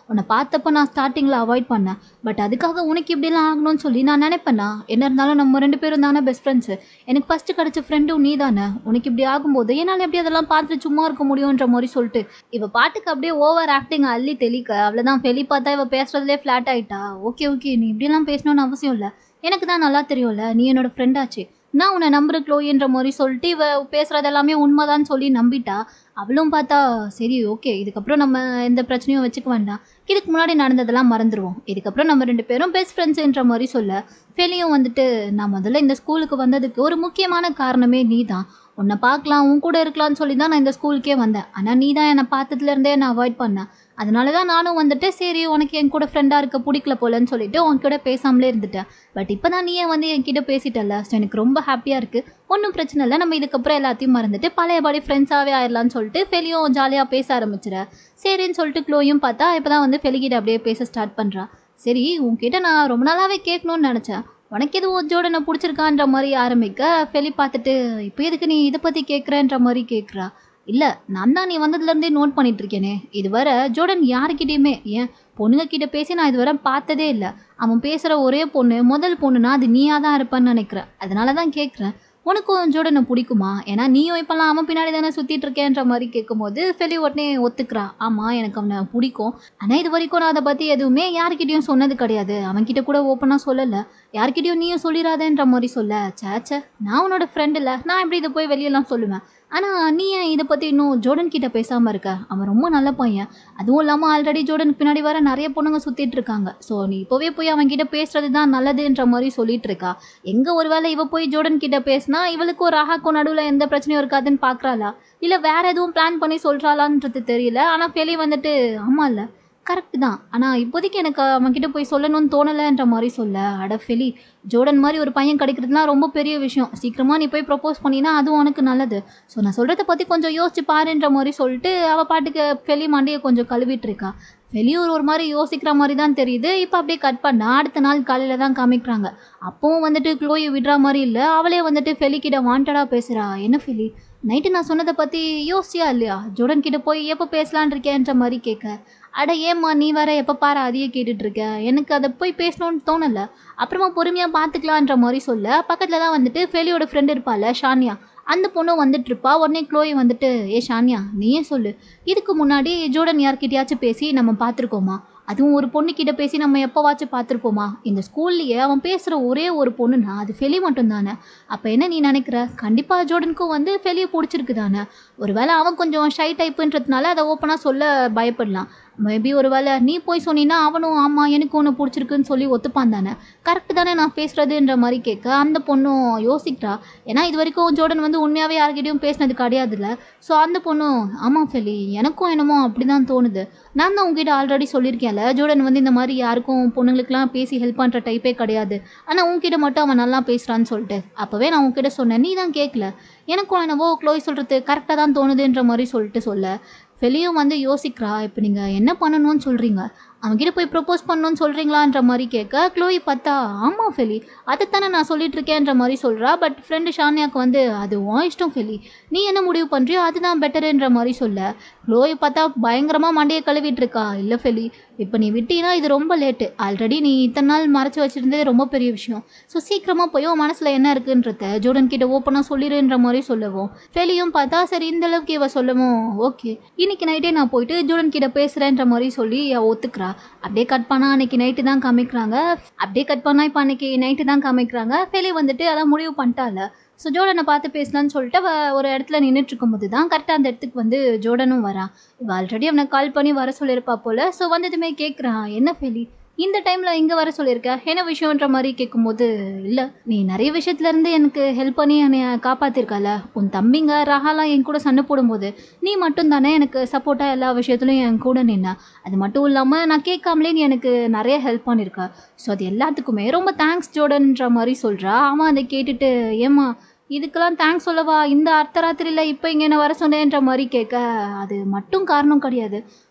உன்னை பார்த்தப்ப நான் ஸ்டார்டிங்கில் அவாய்ட் பண்ணேன் பட் அதுக்காக உனக்கு இப்படிலாம் ஆகணும்னு சொல்லி நான் நினைப்பேனா என்ன இருந்தாலும் நம்ம ரெண்டு பேரும் தானே பெஸ்ட் ஃப்ரெண்ட்ஸு எனக்கு ஃபஸ்ட்டு கிடச்ச ஃப்ரெண்டும் நீ தானே உனக்கு இப்படி ஆகும்போது என்னால் எப்படி அதெல்லாம் பார்த்துட்டு சும்மா இருக்க முடியுன்ற மாதிரி சொல்லிட்டு இவ பாட்டுக்கு அப்படியே ஓவர் ஆக்டிங் அள்ளி தெளிக்க அவ்வளோதான் வெளி பார்த்தா இவ பேசுறதுலே ஃப்ளாட் ஆயிட்டா ஓகே ஓகே நீ இப்படிலாம் பேசணும்னு அவசியம் இல்லை எனக்கு தான் நல்லா தெரியும்ல நீ என்னோட ஃப்ரெண்டாச்சு நான் உன்னை நம்புற க்ளோயின்ற மாதிரி சொல்லிட்டு இவ பேசுறது எல்லாமே உண்மைதான்னு சொல்லி நம்பிட்டா அவளும் பார்த்தா சரி ஓகே இதுக்கப்புறம் நம்ம எந்த பிரச்சனையும் வச்சுக்க வேண்டாம் இதுக்கு முன்னாடி நடந்ததெல்லாம் மறந்துடுவோம் இதுக்கப்புறம் நம்ம ரெண்டு பேரும் பெஸ்ட் ஃப்ரெண்ட்ஸுன்ற மாதிரி சொல்ல ஃபெலியும் வந்துட்டு நான் முதல்ல இந்த ஸ்கூலுக்கு வந்ததுக்கு ஒரு முக்கியமான காரணமே நீ தான் உன்னை பார்க்கலாம் உன் கூட இருக்கலாம்னு சொல்லி தான் நான் இந்த ஸ்கூலுக்கே வந்தேன் ஆனால் நீ தான் என்னை பார்த்ததுலேருந்தே நான் அவாய்ட் பண்ணேன் அதனால தான் நானும் வந்துட்டு சரி உனக்கு என் கூட ஃப்ரெண்டாக இருக்க பிடிக்கல போலன்னு சொல்லிட்டு உன்கிட்ட பேசாமலே இருந்துட்டேன் பட் இப்போ தான் நீயே வந்து என்கிட்ட பேசிட்டல ஸோ எனக்கு ரொம்ப ஹாப்பியாக இருக்குது ஒன்றும் பிரச்சனை இல்லை நம்ம இதுக்கப்புறம் எல்லாத்தையும் மறந்துட்டு பழையபடி ஃப்ரெண்ட்ஸாகவே ஆயிடலாம்னு சொல்லிட்டு ஃபெலியும் ஜாலியாக பேச ஆரம்பிச்சிட சரின்னு சொல்லிட்டு க்ளோயும் பார்த்தா இப்போ தான் வந்து ஃபெலிகிட்ட அப்படியே பேச ஸ்டார்ட் பண்ணுறா சரி உன்கிட்ட நான் ரொம்ப நாளாகவே கேட்கணும்னு நினச்சேன் உனக்கு எதுவும் ஜோடனை பிடிச்சிருக்கான்ற மாதிரி ஆரம்பிக்க ஃபெலி பார்த்துட்டு இப்போ எதுக்கு நீ இதை பற்றி கேட்குறன்ற மாதிரி கேட்குறா இல்லை நான் தான் நீ வந்ததுலேருந்தே நோட் பண்ணிட்டு இருக்கேனே இதுவரை ஜோர்டன் யாருக்கிட்டேயுமே ஏன் பொண்ணுங்க கிட்ட பேசி நான் இதுவரை பார்த்ததே இல்லை அவன் பேசுகிற ஒரே பொண்ணு முதல் பொண்ணுனா அது நீயாக தான் இருப்பேன்னு நினைக்கிறேன் அதனால தான் கேட்குறேன் உனக்கும் ஜோர்டனை பிடிக்குமா ஏன்னா நீயும் இப்போல்லாம் அவன் பின்னாடி தானே சுற்றிட்டு இருக்கேன்ற மாதிரி கேட்கும்போது ஃபெலி உடனே ஒத்துக்கிறா ஆமாம் எனக்கு அவனை பிடிக்கும் ஆனால் இது வரைக்கும் நான் அதை பற்றி எதுவுமே யார்கிட்டயும் சொன்னது கிடையாது அவன்கிட்ட கூட ஓப்பனாக சொல்லலை யார்கிட்டயும் நீயும் சொல்லிடாதேன்ற மாதிரி சொல்ல சேச்சே நான் உன்னோட ஃப்ரெண்ட் இல்லை நான் எப்படி இதை போய் வெளியெல்லாம் சொல்லுவேன் ஆனால் நீ ஏன் இதை பற்றி இன்னும் ஜோர்டன் கிட்ட பேசாமல் இருக்க அவன் ரொம்ப நல்ல பையன் அதுவும் இல்லாமல் ஆல்ரெடி ஜோர்டனுக்கு பின்னாடி வர நிறைய பொண்ணுங்க சுற்றிட்டு இருக்காங்க ஸோ நீ இப்போவே போய் அவன் கிட்ட பேசுறது தான் நல்லதுன்ற மாதிரி சொல்லிட்டு இருக்கா எங்கே ஒருவேளை இவ போய் ஜோர்டன் கிட்ட பேசினா இவளுக்கு ஒரு ராகாக்கும் நடுவில் எந்த பிரச்சனையும் இருக்காதுன்னு பார்க்குறாளா இல்லை வேற எதுவும் பிளான் பண்ணி சொல்கிறாளான்றது தெரியல ஆனால் ஃபெலி வந்துட்டு ஆமாம் இல்லை கரெக்ட் தான் ஆனால் இப்போதைக்கு எனக்கு அவன்கிட்ட போய் சொல்லணும்னு தோணலைன்ற மாதிரி சொல்ல அட ஃபெலி ஜோர்டன் மாதிரி ஒரு பையன் கிடைக்கிறதுலாம் ரொம்ப பெரிய விஷயம் சீக்கிரமாக நீ போய் ப்ரப்போஸ் பண்ணினா அதுவும் உனக்கு நல்லது ஸோ நான் சொல்கிறத பற்றி கொஞ்சம் யோசிச்சு பாருன்ற மாதிரி சொல்லிட்டு அவள் பாட்டுக்கு ஃபெலி மண்டையை கொஞ்சம் கழுவிட்டு இருக்கா வெளியூர் ஒரு மாதிரி யோசிக்கிற மாதிரி தான் தெரியுது இப்போ அப்படியே கட் பண்ணா அடுத்த நாள் காலையில் தான் காமிக்கிறாங்க அப்பவும் வந்துட்டு க்ளோயை விடுற மாதிரி இல்லை அவளே வந்துட்டு ஃபெலிக்கிட்ட வாண்டடாக பேசுகிறா என்ன ஃபெலி நைட்டு நான் சொன்னதை பற்றி யோசிச்சியா இல்லையா ஜோர்டன் கிட்ட போய் எப்போ பேசலான் இருக்கேன்ற மாதிரி கேட்க அட ஏம்மா நீ வேற எப்போ பாரு அதையே கேட்டுட்டு இருக்க எனக்கு அதை போய் பேசணும்னு தோணலை அப்புறமா பொறுமையாக பார்த்துக்கலான்ற மாதிரி சொல்ல பக்கத்தில் தான் வந்துட்டு ஃபெலியோட ஃப்ரெண்ட் இருப்பாள் ஷானியா அந்த பொண்ணும் வந்துட்டு இருப்பா உடனே க்ளோயி வந்துட்டு ஏ ஷானியா நீயே சொல்லு இதுக்கு முன்னாடி ஜோர்டன் யார்கிட்டயாச்சும் பேசி நம்ம பார்த்துருக்கோமா அதுவும் ஒரு பொண்ணுக்கிட்ட பேசி நம்ம எப்போவாச்சும் பார்த்துருப்போமா இந்த ஸ்கூல்லையே அவன் பேசுகிற ஒரே ஒரு பொண்ணுனா அது ஃபெலி மட்டும் தானே அப்போ என்ன நீ நினைக்கிற கண்டிப்பாக ஜோர்டனுக்கும் வந்து ஃபெலியை பிடிச்சிருக்கு தானே ஒருவேளை அவன் கொஞ்சம் ஷை டைப்புன்றதுனால அதை ஓப்பனாக சொல்ல பயப்படலாம் மேபி ஒரு வேளை நீ போய் சொன்னீன்னா அவனும் ஆமாம் எனக்கு ஒன்று பிடிச்சிருக்குன்னு சொல்லி ஒத்துப்பான் தானே கரெக்டு தானே நான் பேசுகிறதுன்ற மாதிரி கேட்க அந்த பொண்ணும் யோசிக்கிறா ஏன்னா இது வரைக்கும் ஜோர்டன் வந்து உண்மையாகவே யார்கிட்டயும் பேசினது கிடையாதுல்ல ஸோ அந்த பொண்ணும் ஆமாம் ஃபெலி எனக்கும் என்னமோ அப்படி தான் தோணுது நான் தான் உங்ககிட்ட ஆல்ரெடி சொல்லியிருக்கேன்ல ஜோர்டன் வந்து இந்த மாதிரி யாருக்கும் பொண்ணுங்களுக்குலாம் பேசி ஹெல்ப் பண்ணுற டைப்பே கிடையாது ஆனால் உங்ககிட்ட மட்டும் அவன் நல்லா பேசுகிறான்னு சொல்லிட்டு அப்போவே நான் உங்ககிட்ட சொன்னேன் நீ தான் கேட்கல எனக்கும் என்னவோ க்ளோய் சொல்கிறது கரெக்டாக தான் தோணுதுன்ற மாதிரி சொல்லிட்டு சொல்ல ஃபெலியும் வந்து யோசிக்கிறா இப்போ நீங்கள் என்ன பண்ணணும்னு சொல்கிறீங்க அவன்கிட்ட போய் ப்ரப்போஸ் பண்ணணும்னு சொல்கிறீங்களான்ற மாதிரி கேட்க க்ளோயி பார்த்தா ஆமாம் ஃபெலி அதைத்தானே நான் சொல்லிட்டு இருக்கேன்ற மாதிரி சொல்கிறா பட் ஃப்ரெண்டு ஷானியாக்கு வந்து அது உன் இஷ்டம் ஃபெலி நீ என்ன முடிவு பண்ணுறியோ அதுதான் பெட்டருன்ற மாதிரி சொல்ல க்ளோயை பார்த்தா பயங்கரமாக மண்டையை கழுவிட்டு இருக்கா இல்லை ஃபெலி இப்போ நீ விட்டீங்கன்னா இது ரொம்ப லேட்டு ஆல்ரெடி நீ இத்தனை நாள் மறைச்சி வச்சுருந்ததே ரொம்ப பெரிய விஷயம் ஸோ சீக்கிரமாக போய் உன் மனசில் என்ன இருக்குன்றத ஜோர்டன் கிட்ட ஓப்பனாக சொல்லிடுன்ற மாதிரி சொல்லவும் ஃபெலியும் பார்த்தா சரி இந்த அளவுக்கு இவ சொல்லவும் ஓகே இன்னைக்கு நைட்டே நான் போயிட்டு ஜோர்டன் கிட்ட பேசுகிறேன்ற மாதிரி சொல்லி அவ ஒத்துக்கிறா அப்படியே கட் பண்ணா அன்னைக்கு நைட்டு தான் காமிக்கிறாங்க அப்படியே கட் பண்ணா இப்போ அன்னைக்கு நைட்டு தான் காமிக்கிறாங்க ஃபெலி வந்துட்டு அதான் முடிவு பண்ணிட்டால ஸோ ஜோர்டனை பார்த்து பேசலான்னு சொல்லிட்டு அவ ஒரு இடத்துல நின்றுட்டு இருக்கும்போது தான் கரெக்டாக அந்த இடத்துக்கு வந்து ஜோர்டனும் வரான் இவ ஆல்ரெடி அவனை கால் பண்ணி வர சொல்லியிருப்பா போல ஸோ வந்ததுமே கேட்குறான் என்ன ஃபெலி இந்த டைமில் இங்கே வர சொல்லியிருக்க என்ன விஷயன்ற மாதிரி கேட்கும்போது இல்லை நீ நிறைய விஷயத்துலேருந்து எனக்கு ஹெல்ப் பண்ணி என்னை காப்பாற்றிருக்கல உன் தம்பிங்க ரஹாலாம் என் கூட சண்டை போடும்போது நீ மட்டும் தானே எனக்கு சப்போர்ட்டாக எல்லா விஷயத்துலையும் என் கூட நின்ன அது மட்டும் இல்லாமல் நான் கேட்காமலே நீ எனக்கு நிறைய ஹெல்ப் பண்ணியிருக்க ஸோ அது எல்லாத்துக்குமே ரொம்ப தேங்க்ஸ் ஜோடன்ற மாதிரி சொல்கிறா அவன் அதை கேட்டுட்டு ஏம்மா இதுக்கெல்லாம் தேங்க்ஸ் சொல்லவா இந்த அர்த்தராத்திரியில் இப்போ இங்கே என்ன வர சொன்னேன்ற மாதிரி கேட்க அது மட்டும் காரணம் கிடையாது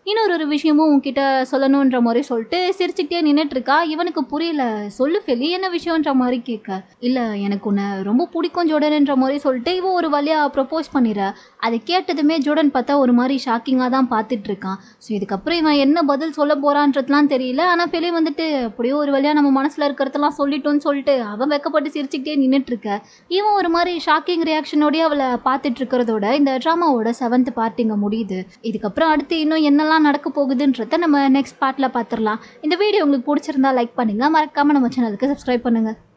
இன்னொரு ஒரு விஷயமும் உன்கிட்ட சொல்லணுன்ற மாதிரி சொல்லிட்டு சிரிச்சுக்கிட்டே நின்றுட்டு இருக்கா இவனுக்கு புரியல சொல்லு ஃபெலி என்ன விஷயம்ன்ற மாதிரி கேட்க இல்லை எனக்கு உன்னை ரொம்ப பிடிக்கும் ஜோடன்ன்ற மாதிரி சொல்லிட்டு இவன் ஒரு வழியாக ப்ரப்போஸ் பண்ணிடுற அதை கேட்டதுமே ஜோடன் பார்த்தா ஒரு மாதிரி ஷாக்கிங்காக தான் பார்த்துட்டு இருக்கான் ஸோ இதுக்கப்புறம் இவன் என்ன பதில் சொல்ல போகிறான்றதுலாம் தெரியல ஆனால் ஃபெலி வந்துட்டு அப்படியே ஒரு வழியாக நம்ம மனசில் இருக்கிறதெல்லாம் சொல்லிட்டோன்னு சொல்லிட்டு அவன் வெக்கப்பட்டு சிரிச்சுக்கிட்டே நின்றுட்டு இருக்க இவன் ஒரு மாதிரி ஷாக்கிங் ரியாக்ஷனோடய அவளை பார்த்துட்டு இருக்கிறதோட இந்த ட்ராமாவோட செவன்த் பார்ட் இங்கே முடியுது இதுக்கப்புறம் அடுத்து இன்னும் என்னெல்லாம் நடக்க போகுதுன்றத நம்ம நெக்ஸ்ட் பார்ட்டில் பார்த்துடலாம் இந்த வீடியோ உங்களுக்கு பிடிச்சிருந்தா லைக் பண்ணுங்கள் மறக்காமல் நம்ம சேனலுக்கு சப்ஸ்கிரைப் பண்ணுங்கள்